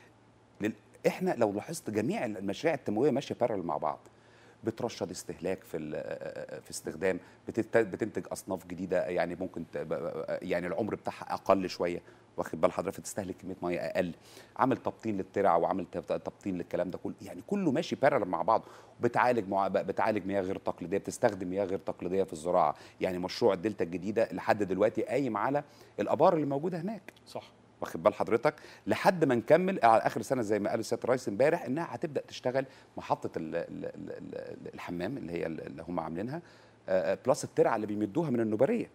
لل... احنا لو لاحظت جميع المشاريع التنمويه ماشيه بارل مع بعض بترشد استهلاك في ال- في استخدام بتت- بتنتج اصناف جديده يعني ممكن ت- ب- يعني العمر بتاعها اقل شويه واخد بال حضرتك فتستهلك كميه ميه اقل عامل تبطين للترع وعامل تب- تبطين للكلام ده كله يعني كله ماشي بارل مع بعض وبتعالج مع بتعالج مياه غير تقليديه بتستخدم مياه غير تقليديه في الزراعه يعني مشروع الدلتا الجديده لحد دلوقتي قايم على الابار اللي موجوده هناك صح واخد بال حضرتك لحد ما نكمل على اخر سنه زي ما قال سياده الرئيس امبارح انها هتبدا تشتغل محطه ال ال ال ال الحمام اللي هي اللي هم عاملينها آه، آه، بلس الترعه اللي بيمدوها من النوبريه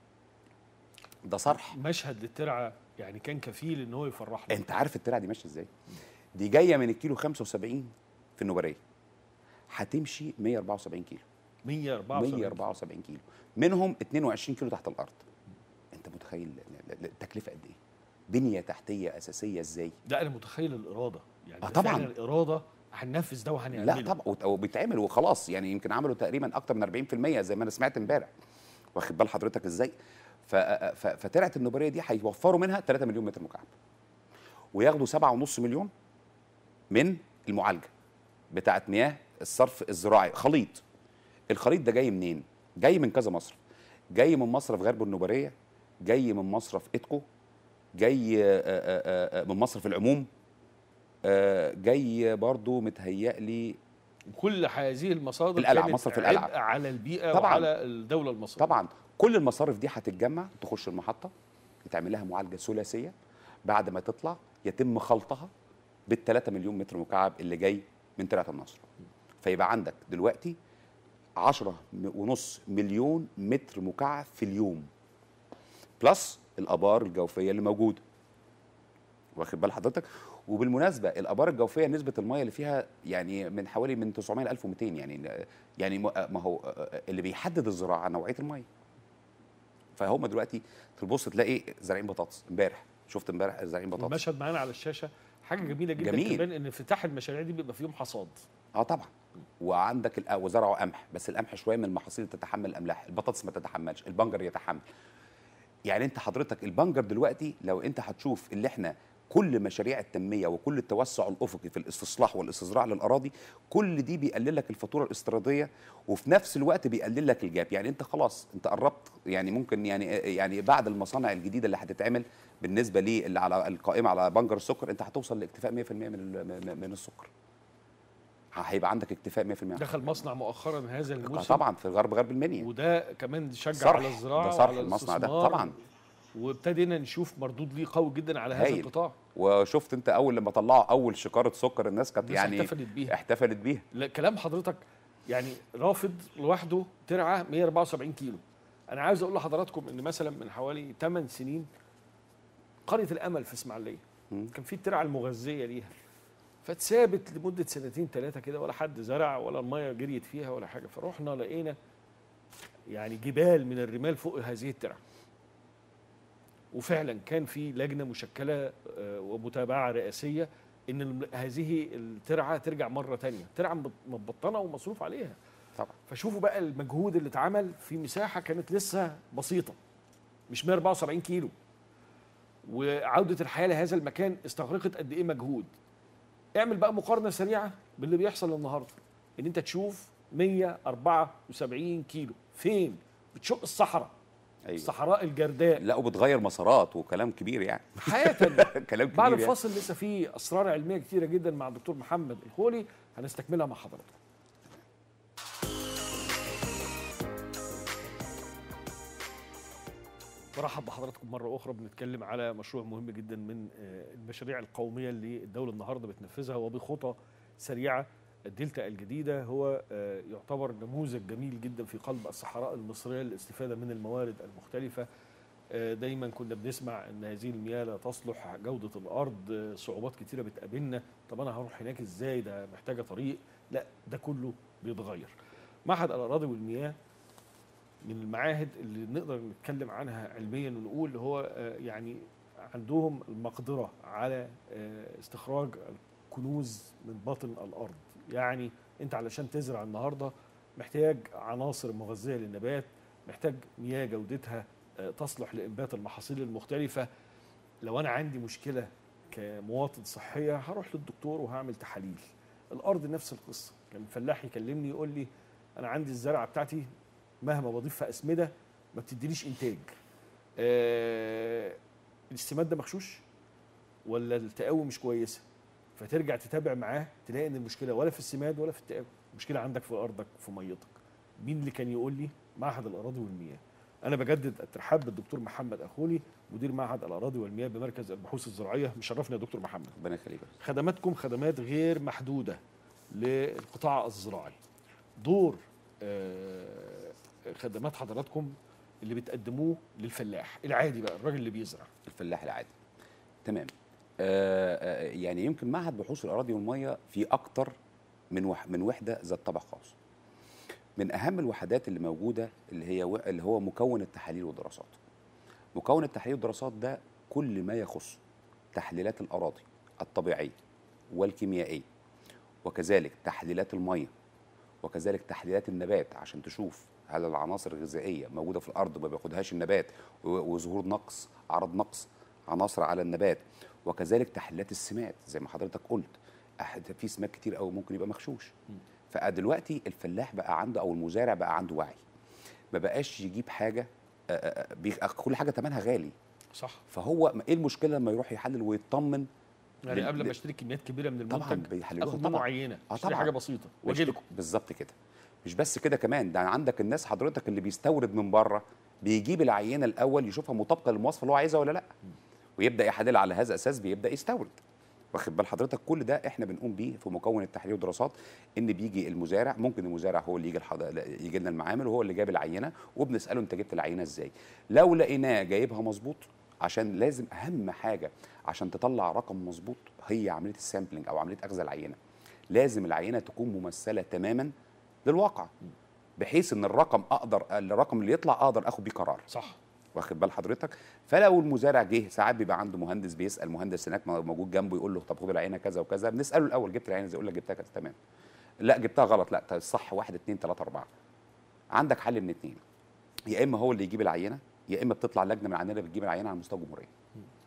ده صرح مشهد للترعه يعني كان كفيل ان هو يفرحنا انت عارف الترعه دي ماشيه ازاي دي جايه من الكيلو 75 في النوبريه هتمشي 174 كيلو 174 174 كيلو منهم 22 كيلو تحت الارض انت متخيل التكلفه قد ايه بنيه تحتيه اساسيه ازاي ده انا متخيل الاراده يعني آه ده طبعاً. فعلاً الاراده هننفذ ده وهنعمله لا طبعا وت- وبيتعمل وخلاص يعني يمكن عملوا تقريبا اكتر من 40% زي ما انا سمعت امبارح واخد بال حضرتك ازاي ف- ف- فترعه النوبريه دي هيوفروا منها 3 مليون متر مكعب وياخدوا 7.5 مليون من المعالجه بتاعه مياه الصرف الزراعي خليط الخليط ده جاي منين جاي من كذا مصرف جاي من مصرف غرب النوبريه جاي من مصرف اتكو جاي آه، آه، آه، من مصرف العموم آه، جاي برضو متهيألي كل هذه المصادر القلعة، كانت مصرف القلعة. عبء على البيئه طبعاً. وعلى الدوله المصريه طبعا كل المصارف دي هتتجمع تخش المحطه يتعمل لها معالجه ثلاثيه بعد ما تطلع يتم خلطها بال 3 مليون متر مكعب اللي جاي من ترعه النصر فيبقى عندك دلوقتي 10 ونص مليون متر مكعب في اليوم بلس الابار الجوفيه اللي موجوده واخد بال حضرتك وبالمناسبه الابار الجوفيه نسبه الميه اللي فيها يعني من حوالي من 900 ل 1200 يعني يعني ما هو اللي بيحدد الزراعه نوعيه الميه فهم دلوقتي تبص تلاقي زارعين بطاطس امبارح شفت امبارح زارعين بطاطس المشهد معانا على الشاشه حاجه جميله جدا جميل. كمان ان افتتاح المشاريع دي بيبقى فيهم حصاد اه طبعا وعندك الأ- وزرعوا قمح بس القمح شويه من المحاصيل اللي تتحمل الاملاح البطاطس ما تتحملش البنجر يتحمل يعني انت حضرتك البنجر دلوقتي لو انت هتشوف اللي احنا كل مشاريع التنميه وكل التوسع الافقي في الاستصلاح والاستصراع للاراضي كل دي بيقلل لك الفاتوره الاستيراديه وفي نفس الوقت بيقلل لك الجاب يعني انت خلاص انت قربت يعني ممكن يعني يعني بعد المصانع الجديده اللي هتتعمل بالنسبه لي اللي على القائمه على بنجر السكر انت هتوصل لاكتفاء 100% من ال- من السكر هيبقى عندك اكتفاء 100% دخل مصنع مؤخرا هذا الموسم طبعا في غرب غرب المنيا وده كمان شجع صرح. على الزراعه ده صرح وعلى المصنع ده. الاستثمار. طبعا. وابتدينا نشوف مردود ليه قوي جدا على هذا هايل. القطاع وشفت انت اول لما طلعوا اول شكاره سكر الناس كانت الناس يعني احتفلت بيها. احتفلت بيها لا كلام حضرتك يعني رافض لوحده ترعه 174 كيلو انا عاوز اقول لحضراتكم ان مثلا من حوالي 8 سنين قريه الامل في اسماعيليه مم. كان في الترعه المغذيه ليها فاتثابت لمده سنتين ثلاثه كده ولا حد زرع ولا الميه جريت فيها ولا حاجه فروحنا لقينا يعني جبال من الرمال فوق هذه الترعه وفعلا كان في لجنه مشكله آه، ومتابعه رئاسيه ان الم- هذه الترعه ترجع مره تانية ترعه مب- مبطنه ومصروف عليها طبعا فشوفوا بقى المجهود اللي اتعمل في مساحه كانت لسه بسيطه مش 174 كيلو وعوده الحياه لهذا المكان استغرقت قد ايه مجهود اعمل بقى مقارنه سريعه باللي بيحصل النهارده ان انت تشوف 174 كيلو فين بتشق الصحراء ايوه الصحراء الجرداء لا وبتغير مسارات وكلام كبير يعني حياه تانية. كلام كبير بعد يعني. الفاصل لسه في اسرار علميه كتيره جدا مع الدكتور محمد الخولي هنستكملها مع حضراتكم برحب بحضراتكم مرة أخرى بنتكلم على مشروع مهم جدا من آه، المشاريع القومية اللي الدولة النهاردة بتنفذها وبخطى سريعة الدلتا الجديدة هو آه، يعتبر نموذج جميل جدا في قلب الصحراء المصرية للاستفادة من الموارد المختلفة آه، دايما كنا بنسمع ان هذه المياه لا تصلح جوده الارض آه، صعوبات كتيره بتقابلنا طب انا هروح هناك ازاي ده محتاجه طريق لا ده كله بيتغير معهد الاراضي والمياه من المعاهد اللي نقدر نتكلم عنها علميا ونقول هو آه، يعني عندهم المقدره على آه، استخراج الكنوز من باطن الارض يعني انت علشان تزرع النهارده محتاج عناصر مغذيه للنبات محتاج مياه جودتها آه، تصلح لانبات المحاصيل المختلفه لو انا عندي مشكله كمواطن صحيه هروح للدكتور وهعمل تحاليل الارض نفس القصه كان فلاح يكلمني يقول لي انا عندي الزرعه بتاعتي مهما بضيف في اسمده ما بتدينيش انتاج آه الاستماد ده مغشوش ولا التقاوي مش كويسه فترجع تتابع معاه تلاقي ان المشكله ولا في السماد ولا في التقاوي المشكله عندك في ارضك في ميتك مين اللي كان يقول لي معهد الاراضي والمياه انا بجدد الترحاب بالدكتور محمد اخولي مدير معهد الاراضي والمياه بمركز البحوث الزراعيه مشرفنا يا دكتور محمد ربنا يخليك خدماتكم خدمات غير محدوده للقطاع الزراعي دور آه، خدمات حضراتكم اللي بتقدموه للفلاح العادي بقى الراجل اللي بيزرع الفلاح العادي تمام آه آه، يعني يمكن معهد بحوث الاراضي والميه في اكتر من وح من وحده ذات طابع خاص من اهم الوحدات اللي موجوده اللي هي و- اللي هو مكون التحاليل والدراسات مكون التحاليل والدراسات ده كل ما يخص تحليلات الاراضي الطبيعيه والكيميائيه وكذلك تحليلات الميه وكذلك تحليلات النبات عشان تشوف هل العناصر الغذائيه موجوده في الارض ما بياخدهاش النبات و- وظهور نقص عرض نقص عناصر على النبات وكذلك تحليلات السمات زي ما حضرتك قلت أحد- في سمات كتير قوي ممكن يبقى مغشوش فدلوقتي الفلاح بقى عنده او المزارع بقى عنده وعي ما بقاش يجيب حاجه آه، آه، بيخ- كل حاجه ثمنها غالي صح فهو ايه المشكله لما يروح يحلل ويطمن يعني لل- قبل ما لل- اشتري كميات كبيره من طبعا المنتج بيحللوها اخد منه طبعا عينه آه اشتري طبعا. حاجه بسيطه واجي واشت- لكم بالظبط كده مش بس كده كمان ده عندك الناس حضرتك اللي بيستورد من بره بيجيب العينه الاول يشوفها مطابقه للمواصفه اللي هو عايزها ولا لا ويبدا يحلل على هذا الاساس بيبدا يستورد واخد بال حضرتك كل ده احنا بنقوم بيه في مكون التحليل والدراسات ان بيجي المزارع ممكن المزارع هو اللي يجي الحض... يجي لنا المعامل وهو اللي جاب العينه وبنساله انت جبت العينه ازاي لو لقيناه جايبها مظبوط عشان لازم اهم حاجه عشان تطلع رقم مظبوط هي عمليه السامبلنج او عمليه اخذ العينه لازم العينه تكون ممثله تماما للواقع بحيث ان الرقم اقدر الرقم اللي يطلع اقدر اخد بيه قرار صح واخد بال حضرتك فلو المزارع جه ساعات بيبقى عنده مهندس بيسال مهندس هناك موجود جنبه يقول له طب خد العينه كذا وكذا بنساله الاول جبت العينه ازاي يقول لك جبتها كذا تمام لا جبتها غلط لا طيب الصح واحد اتنين تلاته اربعه عندك حل من اتنين يا اما هو اللي يجيب العينه يا اما بتطلع لجنه من عندنا بتجيب العينه على مستوى الجمهوريه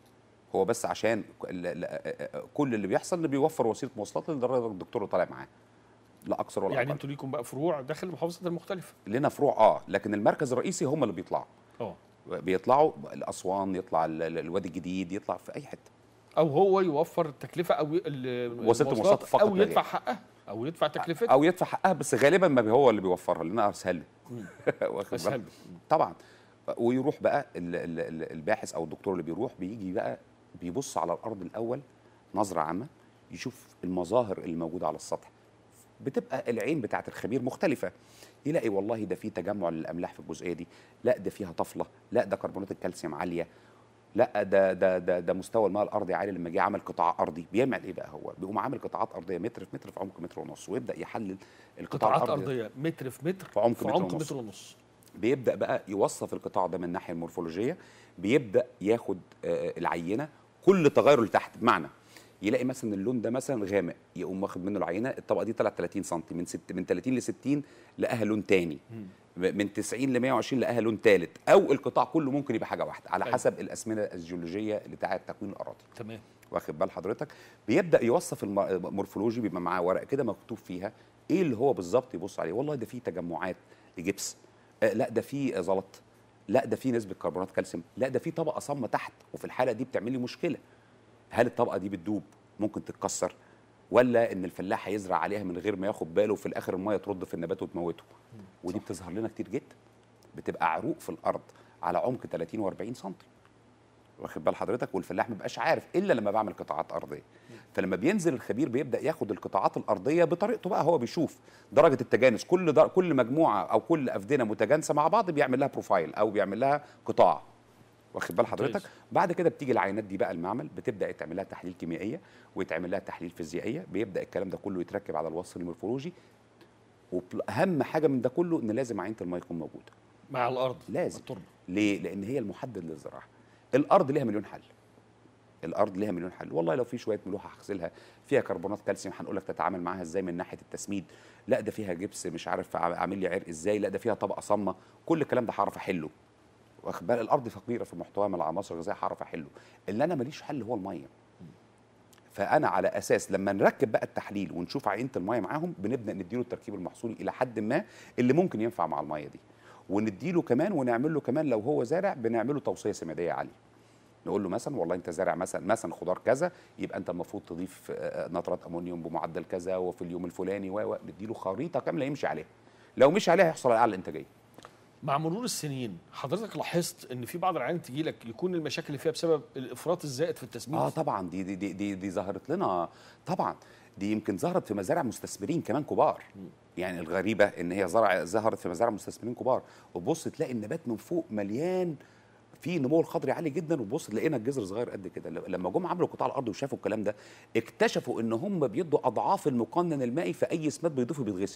هو بس عشان ك- ال- ال- كل اللي بيحصل انه بيوفر وسيله مواصلات لدرجه الدكتور اللي طالع معاه لا اكثر ولا يعني اقل انتوا ليكم بقى فروع داخل المحافظات المختلفه لنا فروع اه لكن المركز الرئيسي هم اللي بيطلعوا اه بيطلعوا الاسوان يطلع ال- ال- الوادي الجديد يطلع في اي حته او هو يوفر التكلفه او ي- ال- وسيلة المواصلات فقط او لا يدفع غير. حقها او يدفع تكلفتها او يدفع حقها بس غالبا ما بي- هو اللي بيوفرها لانها اسهل له واخد اسهل بالك؟ طبعا ويروح بقى ال- ال- ال- الباحث او الدكتور اللي بيروح بيجي بقى بيبص على الارض الاول نظره عامه يشوف المظاهر اللي موجوده على السطح بتبقى العين بتاعت الخبير مختلفه يلاقي والله ده في تجمع للاملاح في الجزئيه دي لا ده فيها طفله لا ده كربونات الكالسيوم عاليه لا ده ده ده ده مستوى الماء الارضي عالي لما جه عمل قطاع ارضي بيعمل ايه بقى هو بيقوم عامل قطاعات ارضيه متر في متر في عمق متر ونص ويبدا يحلل القطاع قطاعات الارضي ارضيه متر في متر في عمق في متر عمق ونص. متر ونص بيبدا بقى يوصف القطاع ده من الناحيه المورفولوجيه بيبدا ياخد آه، العينه كل تغير لتحت بمعنى يلاقي مثلا اللون ده مثلا غامق يقوم واخد منه العينه الطبقه دي طلعت 30 سم من ست من 30 ل 60 لقاها لون تاني من 90 ل 120 لقاها لون ثالث او القطاع كله ممكن يبقى حاجه واحده على أيوة. حسب الاسمده الجيولوجيه بتاعه تكوين الاراضي تمام واخد بال حضرتك بيبدا يوصف الم- المورفولوجي بيبقى معاه ورقه كده مكتوب فيها ايه اللي هو بالظبط يبص عليه والله ده فيه تجمعات لجبس آه لا ده فيه زلط لا ده فيه نسبه كربونات كالسيوم لا ده فيه طبقه صامه تحت وفي الحاله دي بتعمل لي مشكله هل الطبقه دي بتدوب ممكن تتكسر ولا ان الفلاح هيزرع عليها من غير ما ياخد باله وفي الاخر الميه ترد في النبات وتموته ودي بتظهر لنا كتير جدا بتبقى عروق في الارض على عمق 30 و40 سم واخد بال حضرتك والفلاح ما بيبقاش عارف الا لما بعمل قطاعات ارضيه فلما بينزل الخبير بيبدا ياخد القطاعات الارضيه بطريقته بقى هو بيشوف درجه التجانس كل در... كل مجموعه او كل افدنه متجانسه مع بعض بيعمل لها بروفايل او بيعمل لها قطاع واخد بال حضرتك ممتاز. بعد كده بتيجي العينات دي بقى المعمل بتبدا يتعمل لها تحليل كيميائيه ويتعمل لها تحليل فيزيائيه بيبدا الكلام ده كله يتركب على الوصف المورفولوجي واهم حاجه من ده كله ان لازم عينه الميه تكون موجوده مع الارض لازم. التربه ليه؟ لأن هي المحدد للزراعة. الأرض ليها مليون حل. الأرض ليها مليون حل، والله لو في شوية ملوحة هغسلها، فيها كربونات كالسيوم هنقول لك تتعامل معاها ازاي من ناحية التسميد، لا ده فيها جبس مش عارف عا- عامل لي عرق ازاي، لا ده فيها طبقة صامة، كل الكلام ده هعرف أحله. واخد بالك الأرض فقيرة في محتواها من العناصر الغذائية هعرف أحله. اللي أنا ماليش حل هو المية. فانا على اساس لما نركب بقى التحليل ونشوف عينه الميه معاهم بنبدا نديله التركيب المحصولي الى حد ما اللي ممكن ينفع مع الميه دي ونديله كمان ونعمل له كمان لو هو زارع بنعمله توصيه سماديه عاليه نقول له مثلا والله انت زارع مثلا مثلا خضار كذا يبقى انت المفروض تضيف آه، نترات امونيوم بمعدل كذا وفي اليوم الفلاني و و- نديله خريطه كامله يمشي عليها لو مشي عليها هيحصل على اعلى انتاجيه مع مرور السنين حضرتك لاحظت ان في بعض العيان تجي لك يكون المشاكل اللي فيها بسبب الافراط الزائد في التسميد اه طبعا دي دي دي دي, دي ظهرت لنا طبعا دي يمكن ظهرت في مزارع مستثمرين كمان كبار يعني الغريبه ان هي زرع ظهرت في مزارع مستثمرين كبار وبص تلاقي النبات من فوق مليان في نمو الخضري عالي جدا وبص لقينا الجذر صغير قد كده لما جم عملوا قطاع الارض وشافوا الكلام ده اكتشفوا ان هم بيدوا اضعاف المقنن المائي في اي سماد بيضيفه بيتغسل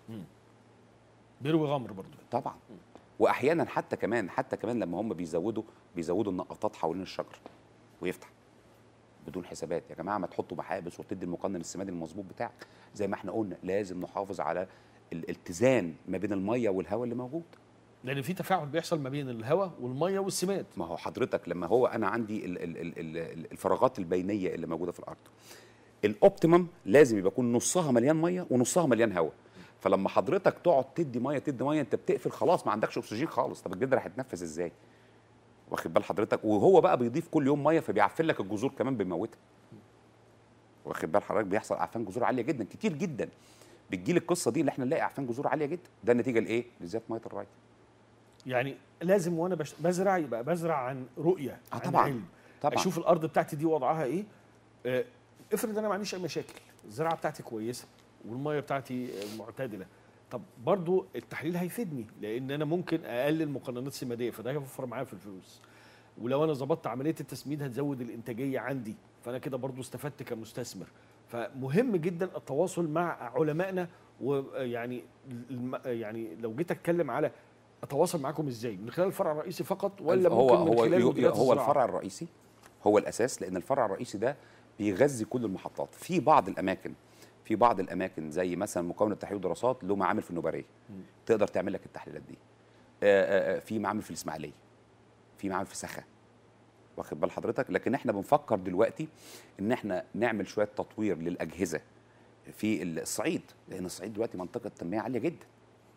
بيروي غمر برضه طبعا واحيانا حتى كمان حتى كمان لما هم بيزودوا بيزودوا النقطات حوالين الشجر ويفتح بدون حسابات يا جماعه ما تحطوا محابس وتدي المقنن السمادي المظبوط بتاعك زي ما احنا قلنا لازم نحافظ على الالتزام ما بين الميه والهواء اللي موجود لان في تفاعل بيحصل ما بين الهواء والميه والسماد ما هو حضرتك لما هو انا عندي ال ال ال ال الفراغات البينيه اللي موجوده في الارض الاوبتيمم لازم يبقى يكون نصها مليان ميه ونصها مليان هواء فلما حضرتك تقعد تدي ميه تدي ميه انت بتقفل خلاص ما عندكش اكسجين خالص طب الجدر هيتنفس ازاي واخد بال حضرتك وهو بقى بيضيف كل يوم ميه فبيعفن لك الجذور كمان بيموتها واخد بال حضرتك بيحصل اعفان جذور عاليه جدا كتير جدا بتجيلي القصه دي اللي احنا نلاقي اعفان جذور عاليه جدا ده النتيجه لايه لزياده ميه الري يعني لازم وانا بش- بزرع يبقى بزرع عن رؤيه اه عن طبعا علم. طبعا اشوف الارض بتاعتي دي وضعها ايه آه، افرض انا ما عنديش اي مشاكل الزراعه بتاعتي كويسه والميه بتاعتي آه، معتدله طب برضو التحليل هيفيدني لان انا ممكن اقلل مقننات سماديه فده هيوفر معايا في الفلوس ولو انا ظبطت عمليه التسميد هتزود الانتاجيه عندي فانا كده برضو استفدت كمستثمر فمهم جدا التواصل مع علمائنا ويعني الم- يعني لو جيت اتكلم على اتواصل معاكم ازاي من خلال الفرع الرئيسي فقط ولا هو ممكن من هو خلال يو- مديريات هو الزراعة؟ الفرع الرئيسي هو الاساس لان الفرع الرئيسي ده بيغذي كل المحطات في بعض الاماكن في بعض الاماكن زي مثلا مكون التحليل والدراسات له معامل في النوباريه تقدر تعمل لك التحليلات دي آه، آه، آه، في معامل في الاسماعيليه في معامل في سخا واخد بال حضرتك لكن احنا بنفكر دلوقتي ان احنا نعمل شويه تطوير للاجهزه في الصعيد لان الصعيد دلوقتي منطقه تنميه عاليه جدا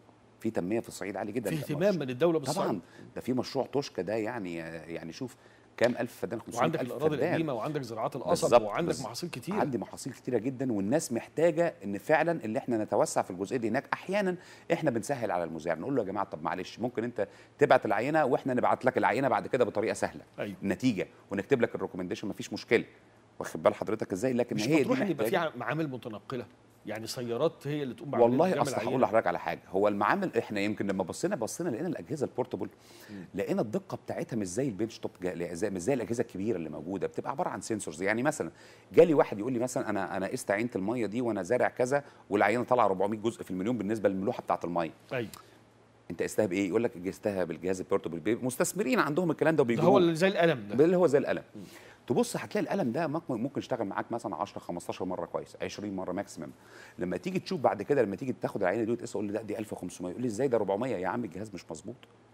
في تنميه في الصعيد عاليه جدا في ده اهتمام مش- من الدوله بالصعيد طبعا ده في مشروع توشكا ده يعني يعني شوف كام الف فدان 500 وعندك الف الاراضي فدان القديمه وعندك زراعات القصب بالظبط، وعندك بالظبط. محاصيل كتير عندي محاصيل كتيره جدا والناس محتاجه ان فعلا اللي احنا نتوسع في الجزئيه دي هناك احيانا احنا بنسهل على المذيع نقول له يا جماعه طب معلش ممكن انت تبعت العينه واحنا نبعت لك العينه بعد كده بطريقه سهله ايوه النتيجه ونكتب لك الريكومنديشن مفيش مشكله واخد بال حضرتك ازاي لكن مش هي دي مطروح ان يبقى في محتاجة- ع- معامل متنقله يعني سيارات هي اللي تقوم بعملية والله تعمل اصل عينة. هقول لحضرتك على حاجه هو المعامل احنا يمكن لما بصينا بصينا لقينا الاجهزه البورتبل لقينا الدقه بتاعتها مش زي البنش توب جا- زي- مش زي الاجهزه الكبيره اللي موجوده بتبقى عباره عن سنسورز يعني مثلا جالي واحد يقول لي مثلا انا انا قست عينه الميه دي وانا زارع كذا والعينه طالعه 400 جزء في المليون بالنسبه للملوحه بتاعه الميه ايوه انت قستها بايه يقول لك قستها بالجهاز البورتبل بي- مستثمرين عندهم الكلام ده ده هو وبيجيبوه اللي زي القلم ده اللي هو زي القلم تبص هتلاقي القلم ده ممكن ممكن يشتغل معاك مثلا 10 15 مره كويس 20 مره ماكسيمم لما تيجي تشوف بعد كده لما تيجي تاخد العينه دي وتقيس اقول لي لا دي 1500 يقول لي ازاي ده 400 يا عم الجهاز مش مظبوط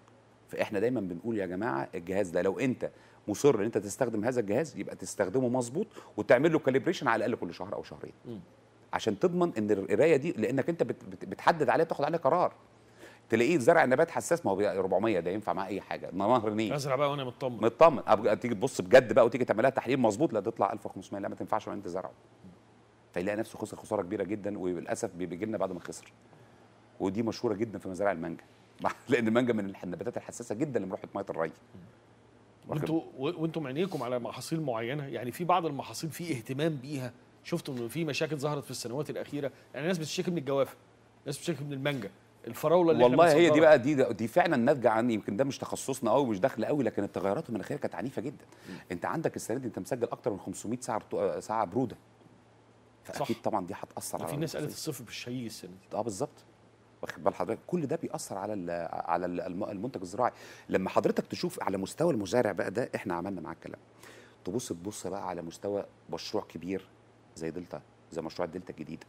فاحنا دايما بنقول يا جماعه الجهاز ده لو انت مصر ان انت تستخدم هذا الجهاز يبقى تستخدمه مظبوط وتعمل له كاليبريشن على الاقل كل شهر او شهرين مم. عشان تضمن ان القرايه دي لانك انت بت بت بتحدد عليها تاخد عليها قرار تلاقيه زرع نبات حساس ما هو 400 ده ينفع معاه اي حاجه نهر نيل ازرع بقى وانا مطمن مطمن أبقى تيجي تبص بجد بقى وتيجي تعملها تحليل مظبوط لا تطلع 1500 لا ما تنفعش ولا انت زرعه فيلاقي نفسه خسر خساره كبيره جدا وللاسف بيجي لنا بعد ما خسر ودي مشهوره جدا في مزارع المانجا لان المانجا من النباتات الحساسه جدا لمروحه ميه الري واخد- وانتوا و- وانتوا عينيكم على محاصيل معينه يعني في بعض المحاصيل في اهتمام بيها شفتوا انه في مشاكل ظهرت في السنوات الاخيره يعني ناس بتشتكي من الجوافه ناس بتشتكي من المانجا الفراوله اللي والله احنا هي دي بنصدرها. بقى دي دي فعلا ناتجه عن يمكن ده مش تخصصنا قوي مش داخل قوي لكن التغيرات المناخيه كانت عنيفه جدا انت عندك السنه دي انت مسجل اكتر من 500 ساعه رطو- ساعه بروده فاكيد صح. طبعا دي هتاثر ده على في ناس قالت المحاصيل. الصفر بالشهيق السنه دي اه بالظبط واخد بال حضرتك كل ده بيأثر على ال على ال- الم- المنتج الزراعي لما حضرتك تشوف على مستوى المزارع بقى ده احنا عملنا معاه الكلام تبص تبص بقى على مستوى مشروع كبير زي دلتا زي مشروع الدلتا الجديده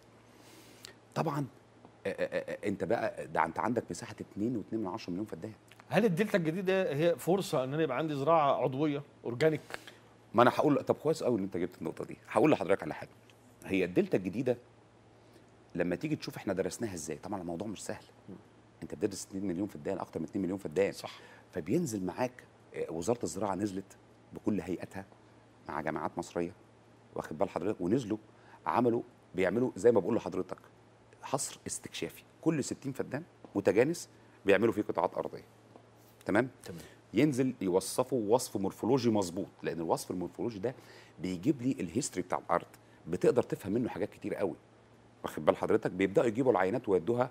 طبعا آه، آه، آه، انت بقى ده انت عندك مساحه 2.2 من 10 مليون فدان هل الدلتا الجديده هي فرصه ان انا يبقى عندي زراعه عضويه اورجانيك ما انا هقول طب كويس قوي ان انت جبت النقطه دي هقول لحضرتك على حاجه هي الدلتا الجديده لما تيجي تشوف احنا درسناها ازاي طبعا الموضوع مش سهل انت بتدرس 2 مليون فدان اكتر من 2 مليون فدان صح فبينزل معاك آه، وزاره الزراعه نزلت بكل هيئتها مع جامعات مصريه واخد بال حضرتك ونزلوا عملوا بيعملوا زي ما بقول لحضرتك حصر استكشافي كل 60 فدان متجانس بيعملوا فيه قطاعات ارضيه تمام تمام ينزل يوصفه وصف مورفولوجي مظبوط لان الوصف المورفولوجي ده بيجيب لي الهيستوري بتاع الارض بتقدر تفهم منه حاجات كتير قوي واخد بال حضرتك بيبداوا يجيبوا العينات ويدوها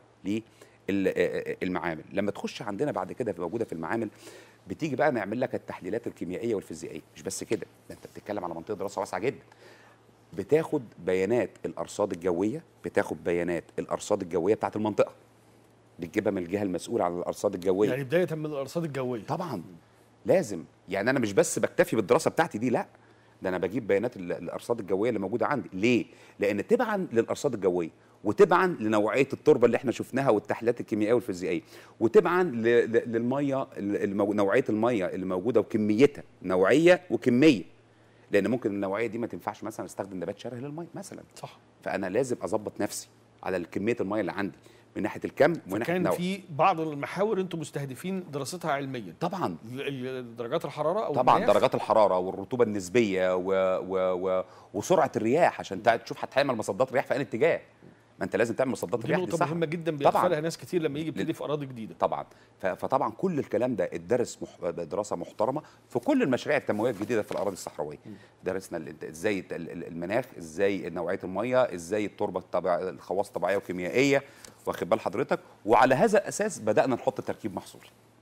للمعامل لما تخش عندنا بعد كده في موجوده في المعامل بتيجي بقى نعمل لك التحليلات الكيميائيه والفيزيائيه مش بس كده ده انت بتتكلم على منطقه دراسه واسعه جدا بتاخد بيانات الارصاد الجويه بتاخد بيانات الارصاد الجويه بتاعت المنطقه بتجيبها من الجهه المسؤوله عن الارصاد الجويه يعني بدايه من الارصاد الجويه طبعا لازم يعني انا مش بس بكتفي بالدراسه بتاعتي دي لا ده انا بجيب بيانات ال- الارصاد الجويه اللي موجوده عندي ليه لان تبعا للارصاد الجويه وتبعا لنوعيه التربه اللي احنا شفناها والتحليلات الكيميائيه والفيزيائيه وتبعا ل- ل- للميه ال- المو- نوعيه الميه اللي موجوده وكميتها نوعيه وكميه لان ممكن النوعيه دي ما تنفعش مثلا استخدم نبات شره للميه مثلا صح فانا لازم اظبط نفسي على كميه الميه اللي عندي من ناحيه الكم ومن ناحيه كان النوع في بعض المحاور انتم مستهدفين دراستها علميا طبعا ال- ال- درجات الحراره او طبعا المناخ. درجات الحراره والرطوبه النسبيه و... و... و... وسرعه الرياح عشان تع- تشوف هتعمل مصدات رياح في اي اتجاه ما انت لازم تعمل مصدات دي الرياح دي نقطه صح مهمه جدا طبعاً. بيغفلها ناس كتير لما يجي يبتدي في اراضي جديده طبعا ف... فطبعا كل الكلام ده اتدرس مح... دراسه محترمه في كل المشاريع التنمويه الجديده في الاراضي الصحراويه درسنا ال- ازاي الت- ال- ال- المناخ ازاي نوعيه الميه ازاي التربه الطبيع... الخواص الطبيعيه وكيميائيه واخد بال حضرتك وعلى هذا الاساس بدانا نحط تركيب محصول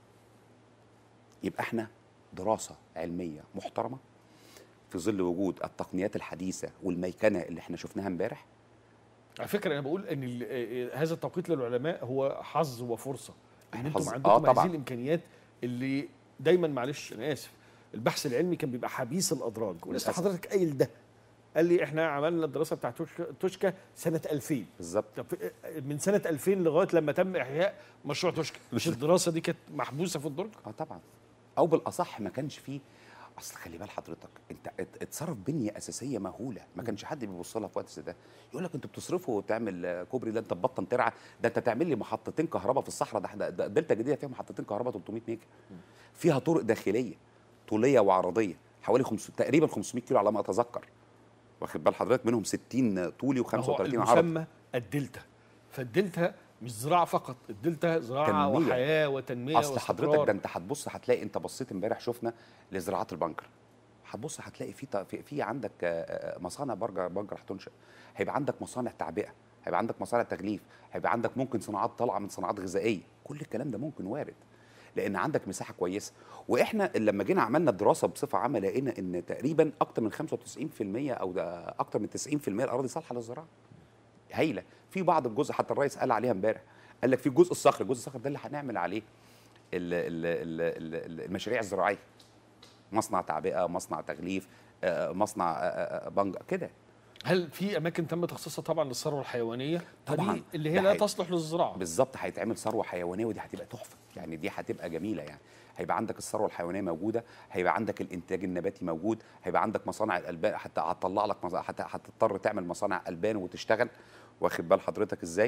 يبقى احنا دراسه علميه محترمه في ظل وجود التقنيات الحديثه والميكنه اللي احنا شفناها امبارح على فكره انا بقول ان ال- آه، هذا التوقيت للعلماء هو حظ وفرصه ان إحنا انتم حظ- عندكم آه هذه طبعاً. الامكانيات اللي دايما معلش انا اسف البحث العلمي كان بيبقى حبيس الادراج ولسه للأسف. حضرتك قايل ده قال لي احنا عملنا الدراسه بتاعت توشكا, توشكا سنه 2000 بالظبط طب آه، من سنه 2000 لغايه لما تم احياء مشروع توشكا مش الدراسه دي كانت محبوسه في الدرج اه طبعا او بالاصح ما كانش فيه اصل خلي بال حضرتك انت ات- اتصرف بنيه اساسيه مهوله ما كانش حد بيبص لها في وقت زي ده يقول لك انت بتصرفوا وتعمل آه، كوبري ده انت تبطن ترعى ده انت تعمل لي محطتين كهرباء في الصحراء ده احنا ده دلتا جديده فيها محطتين كهرباء 300 ميجا فيها طرق داخليه طوليه وعرضيه حوالي 500 تقريبا 500 كيلو على ما اتذكر واخد بال حضرتك منهم 60 طولي هو و35 عرض المسمى الدلتا فالدلتا مش زراعه فقط الدلتا زراعه تنمية. وحياه وتنميه اصل حضرتك واستقرار. ده انت هتبص هتلاقي انت بصيت امبارح شفنا لزراعه البنكر هتبص هتلاقي في ط- في, في عندك آه، آه، مصانع بنكر بنكر هتنشا هيبقى عندك مصانع تعبئه هيبقى عندك مصانع تغليف هيبقى عندك ممكن صناعات طالعه من صناعات غذائيه كل الكلام ده ممكن وارد لان عندك مساحه كويسه واحنا لما جينا عملنا دراسه بصفه عامه لقينا ان تقريبا اكتر من 95% او ده اكتر من 90% الاراضي صالحه للزراعه هايله في بعض الجزء حتى الرئيس قال عليها امبارح قال لك في جزء الصخر الجزء الصخر ده اللي هنعمل عليه ال- ال- ال- ال- المشاريع الزراعيه مصنع تعبئه مصنع تغليف آه، مصنع آه، آه، بنج كده هل في اماكن تم تخصيصها طبعا للثروه الحيوانيه طبعاً. فدي اللي هي ده لا حقيقي. تصلح للزراعه بالظبط هيتعمل ثروه حيوانيه ودي هتبقى تحفه يعني دي هتبقى جميله يعني هيبقى عندك الثروه الحيوانيه موجوده هيبقى عندك الانتاج النباتي موجود هيبقى عندك مصانع الالبان حتى هتطلع لك مص- حتى هتضطر تعمل مصانع البان وتشتغل واخد بال حضرتك ازاي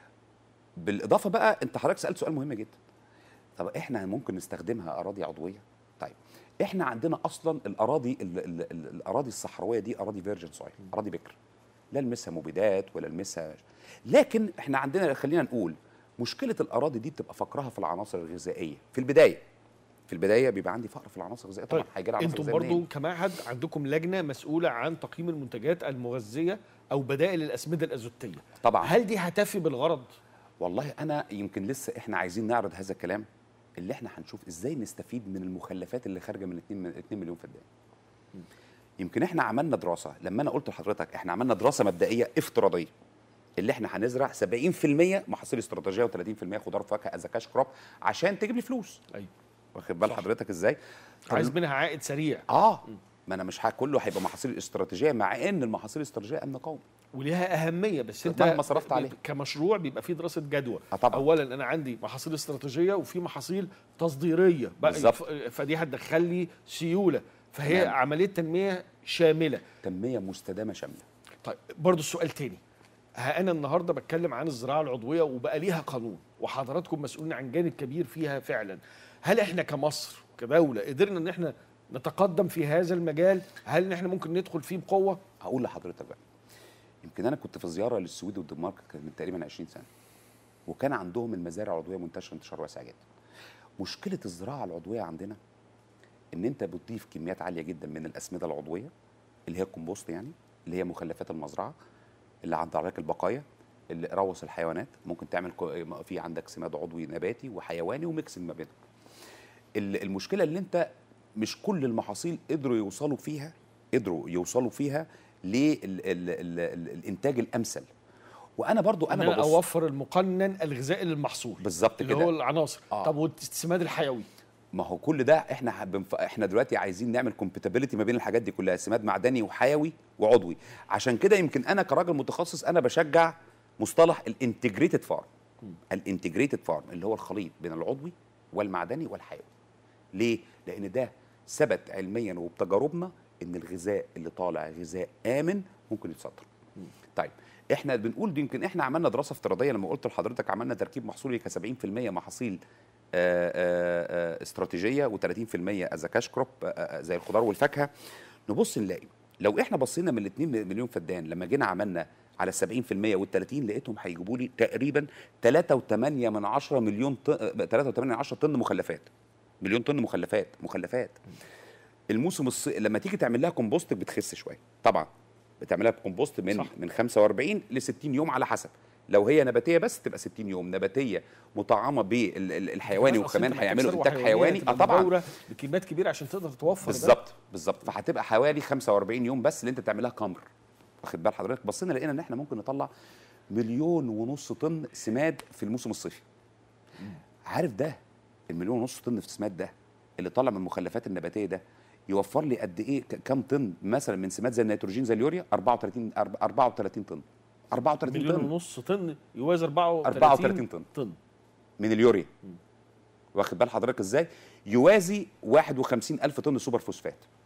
بالاضافه بقى انت حضرتك سالت سؤال مهم جدا طب احنا ممكن نستخدمها اراضي عضويه طيب احنا عندنا اصلا الاراضي ال ال ال الاراضي الصحراويه دي اراضي فيرجن سويل اراضي بكر لا المسها مبيدات ولا المسها لكن احنا عندنا خلينا نقول مشكله الاراضي دي بتبقى فقرها في العناصر الغذائيه في البدايه في البدايه بيبقى عندي فقر في العناصر الغذائيه طبعا طيب هيجي لي عناصر انتم غذائية برضو منين؟ كمعهد عندكم لجنه مسؤوله عن تقييم المنتجات المغذيه او بدائل الاسمده الازوتيه طبعا هل دي هتفي بالغرض والله انا يمكن لسه احنا عايزين نعرض هذا الكلام اللي احنا هنشوف ازاي نستفيد من المخلفات اللي خارجه من 2 من 2 مليون فدان يمكن احنا عملنا دراسه لما انا قلت لحضرتك احنا عملنا دراسه مبدئيه افتراضيه اللي احنا هنزرع 70% محاصيل استراتيجيه و30% خضار وفاكهه از كاش كروب عشان تجيب لي فلوس ايوه واخد بال صح. حضرتك ازاي عايز منها عائد سريع اه ما انا مش ه- كله هيبقى محاصيل استراتيجيه مع ان المحاصيل الاستراتيجيه امن قومي وليها اهميه بس انت مهما صرفت ب- عليها. كمشروع بيبقى فيه دراسه جدوى آه طبعا. اولا انا عندي محاصيل استراتيجيه وفي محاصيل تصديريه بقى بالظبط. ف- فدي هتدخل لي سيوله فهي تمام. عمليه تنميه شامله تنميه مستدامه شامله طيب برضو السؤال تاني ها انا النهارده بتكلم عن الزراعه العضويه وبقى ليها قانون وحضراتكم مسؤولين عن جانب كبير فيها فعلا هل احنا كمصر كدوله قدرنا ان احنا نتقدم في هذا المجال هل ان احنا ممكن ندخل فيه بقوه هقول لحضرتك بقى يمكن انا كنت في زياره للسويد والدنمارك كانت من تقريبا 20 سنه وكان عندهم المزارع العضويه منتشره انتشار واسع جدا مشكله الزراعه العضويه عندنا ان انت بتضيف كميات عاليه جدا من الاسمده العضويه اللي هي الكومبوست يعني اللي هي مخلفات المزرعه اللي عند حضرتك البقايا اللي روث الحيوانات ممكن تعمل كو- في عندك سماد عضوي نباتي وحيواني وميكس ما بينهم ال- المشكله اللي انت مش كل المحاصيل قدروا يوصلوا فيها قدروا يوصلوا فيها للانتاج الامثل وانا برضو انا, انا أنا ببص اوفر المقنن الغذائي للمحصول بالظبط اللي كده هو العناصر آه. طب والسماد الحيوي ما هو كل ده احنا ح- بنف... احنا دلوقتي عايزين نعمل كومباتيبيليتي ما بين الحاجات دي كلها سماد معدني وحيوي وعضوي عشان كده يمكن انا كراجل متخصص انا بشجع مصطلح الانتجريتد فارم الانتجريتد فارم اللي هو الخليط بين العضوي والمعدني والحيوي ليه لان ده ثبت علميا وبتجاربنا ان الغذاء اللي طالع غذاء امن ممكن يتصدر طيب احنا بنقول دي يمكن احنا عملنا دراسه افتراضيه لما قلت لحضرتك عملنا تركيب محصولي ك 70% محاصيل آه، آه، آه، استراتيجيه و30% از كاش كروب آه، آه، زي الخضار والفاكهه نبص نلاقي لو احنا بصينا من ال 2 مليون فدان لما جينا عملنا على 70% وال 30 لقيتهم هيجيبوا لي تقريبا 3.8 من 10 مليون طن 3.8 من 10 طن مخلفات مليون طن مخلفات مخلفات الموسم الصي... لما تيجي تعمل لها كومبوست بتخس شويه طبعا بتعملها كومبوست من صح. صح. من 45 ل 60 يوم على حسب لو هي نباتيه بس تبقى 60 يوم نباتيه مطعمه بالحيواني أصل وكمان أنت محتاج هيعملوا ثروة انتاج حيواني اه تبقى طبعا مدورة بكميات كبيره عشان تقدر توفر ده. بالظبط بالظبط فهتبقى حوالي 45 يوم بس اللي انت تعملها كمر واخد بال حضرتك بصينا لقينا ان احنا ممكن نطلع مليون ونص طن سماد في الموسم الصيفي عارف ده المليون ونص طن في السماد ده اللي طالع من المخلفات النباتيه ده يوفر لي قد ايه ك- كام طن مثلا من سماد زي النيتروجين زي اليوريا 34 أرب- 34 طن 34 مليون طن ونص طن يوازي 34 34 طن. طن من اليوريا واخد بال حضرتك ازاي يوازي 51 الف طن سوبر فوسفات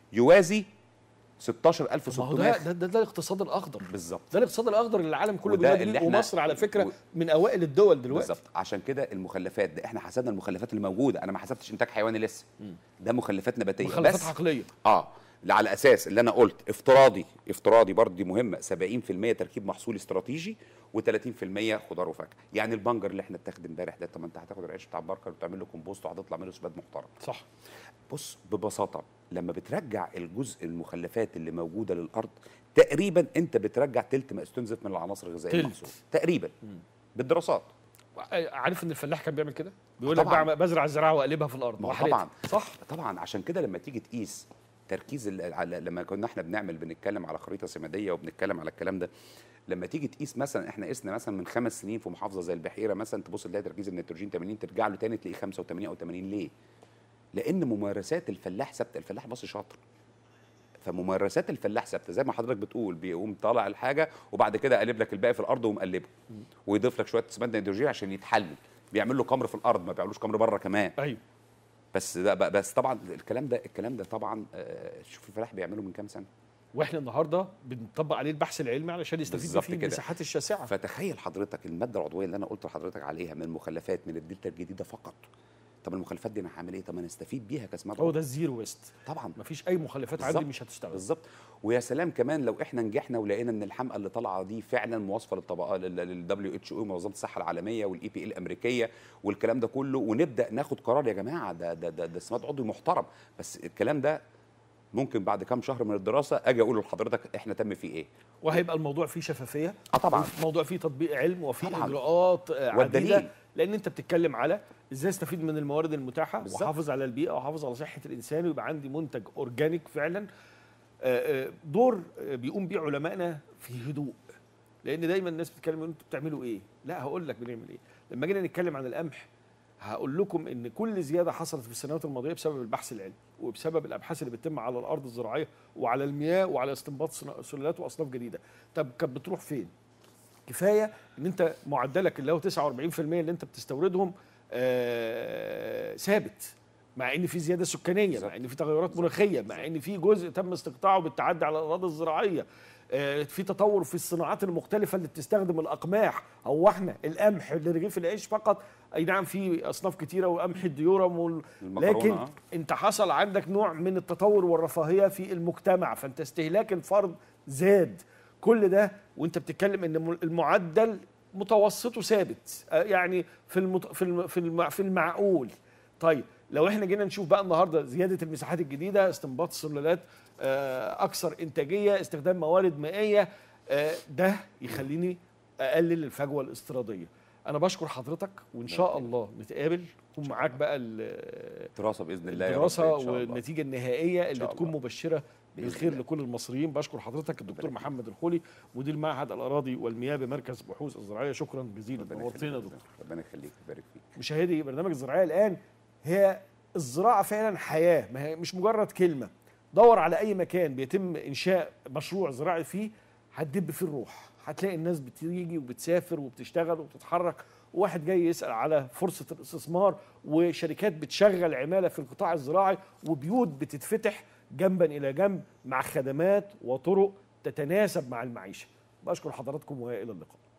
يوازي ما هو ده 16600 ده, ده, ده الاقتصاد الاخضر بالظبط ده الاقتصاد الاخضر اللي العالم كله وده بيواجه اللي بيه احنا- ومصر على فكره و- من اوائل الدول دلوقتي بالظبط عشان كده المخلفات ده احنا حسبنا المخلفات اللي موجوده انا ما حسبتش انتاج حيواني لسه ده مخلفات نباتيه مخلفات بس عقليه اه لا على اساس اللي انا قلت افتراضي افتراضي برضه دي مهمه 70% تركيب محصول استراتيجي و30% خضار وفاكهه يعني البنجر اللي احنا اتاخد امبارح ده طب ما انت هتاخد العيش بتاع البركر وتعمل له كومبوست وهتطلع منه سباد محترم صح بص ببساطه لما بترجع الجزء المخلفات اللي موجوده للارض تقريبا انت بترجع تلت ما استنزف من العناصر الغذائيه تلت. المحصول تقريبا بالدراسات عارف ان الفلاح كان بيعمل كده بيقول لك طبعاً. بعمل- بزرع الزراعه واقلبها في الارض ما هو وحالتها. طبعا صح طبعا عشان كده لما تيجي تقيس تركيز ال- على لما كنا احنا بنعمل بنتكلم على خريطه سماديه وبنتكلم على الكلام ده لما تيجي تقيس مثلا احنا قسنا مثلا من خمس سنين في محافظه زي البحيره مثلا تبص تلاقي تركيز النيتروجين 80 ترجع له تاني تلاقيه 85 او 80 ليه؟ لان ممارسات الفلاح ثابته الفلاح مصري شاطر فممارسات الفلاح ثابته زي ما حضرتك بتقول بيقوم طالع الحاجه وبعد كده قلب لك الباقي في الارض ومقلبه ويضيف لك شويه سماد نيتروجين عشان يتحلل بيعمل له كمر في الارض ما بيعملوش كمر بره كمان ايوه بس ده بقى- بس طبعا الكلام ده الكلام ده طبعا آه، شوف الفلاح بيعمله من كام سنه واحنا النهارده بنطبق عليه البحث العلمي علشان يستفيد بالظبط فيه كده. المساحات الشاسعه فتخيل حضرتك الماده العضويه اللي انا قلت لحضرتك عليها من المخلفات من الدلتا الجديده فقط طب المخلفات دي انا هعمل ايه طب انا استفيد بيها كسمات هو ده الزيرو ويست طبعا مفيش اي مخلفات عندي بالظبط. مش هتشتغل بالظبط ويا سلام كمان لو احنا نجحنا ولقينا ان الحمقى اللي طالعه دي فعلا مواصفه للطبقه للدبليو اتش او منظمه الصحه العالميه والاي بي الامريكيه والكلام ده كله ونبدا ناخد قرار يا جماعه ده ده ده, ده سماد عضوي محترم بس الكلام ده ممكن بعد كام شهر من الدراسه اجي اقول لحضرتك احنا تم فيه ايه وهيبقى الموضوع فيه شفافيه اه طبعا الموضوع فيه تطبيق علم وفيه طبعاً. اجراءات آه، والدليل. عديده لان انت بتتكلم على ازاي استفيد من الموارد المتاحه بالظبط. واحافظ على البيئه واحافظ على صحه الانسان ويبقى عندي منتج اورجانيك فعلا آه، آه، دور آه، بيقوم بيه علمائنا في هدوء لان دايما الناس بتتكلم انتوا بتعملوا ايه لا هقول لك بنعمل ايه لما جينا نتكلم عن القمح هقول لكم ان كل زياده حصلت في السنوات الماضيه بسبب البحث العلمي وبسبب الابحاث اللي بتتم على الارض الزراعيه وعلى المياه وعلى استنباط صنا- سلالات واصناف جديده طب كانت بتروح فين كفايه ان انت معدلك اللي هو 49% اللي انت بتستوردهم آه، ثابت مع ان في زياده سكانيه بالظبط. مع ان في تغيرات مناخيه مع ان في جزء تم استقطاعه بالتعدي على الاراضي الزراعيه آه، في تطور في الصناعات المختلفه اللي بتستخدم الاقماح هو احنا القمح اللي رغيف العيش فقط اي نعم في اصناف كتيره وقمح الديورم وال... المكرونة، لكن آه. انت حصل عندك نوع من التطور والرفاهيه في المجتمع فانت استهلاك الفرد زاد كل ده وانت بتتكلم ان م- المعدل متوسطه ثابت آه، يعني في المت... في الم... في, الم... في المعقول طيب لو احنا جينا نشوف بقى النهارده زياده المساحات الجديده استنباط سلالات آه، اكثر انتاجيه استخدام موارد مائيه آه، ده يخليني اقلل الفجوه الاستيراديه انا بشكر حضرتك وان شاء الله نتقابل يكون معاك بقى ال- دراسه باذن الله يا رب الدراسه إن شاء الله. والنتيجه النهائيه اللي شاء تكون الله. مبشره بإذن بالخير الله. لكل المصريين بشكر حضرتك الدكتور محمد الخولي مدير معهد الاراضي والمياه بمركز بحوث الزراعيه شكرا جزيلا ربنا نورتنا يا يخليك دكتور ربنا يخليك ويبارك فيك مشاهدي برنامج الزراعيه الان هي الزراعه فعلا حياه ما هي مش مجرد كلمه دور على اي مكان بيتم انشاء مشروع زراعي فيه هتدب فيه الروح هتلاقي الناس بتيجي وبتسافر وبتشتغل وبتتحرك وواحد جاي يسال على فرصه الاستثمار وشركات بتشغل عماله في القطاع الزراعي وبيوت بتتفتح جنبا الى جنب مع خدمات وطرق تتناسب مع المعيشه بشكر حضراتكم والى اللقاء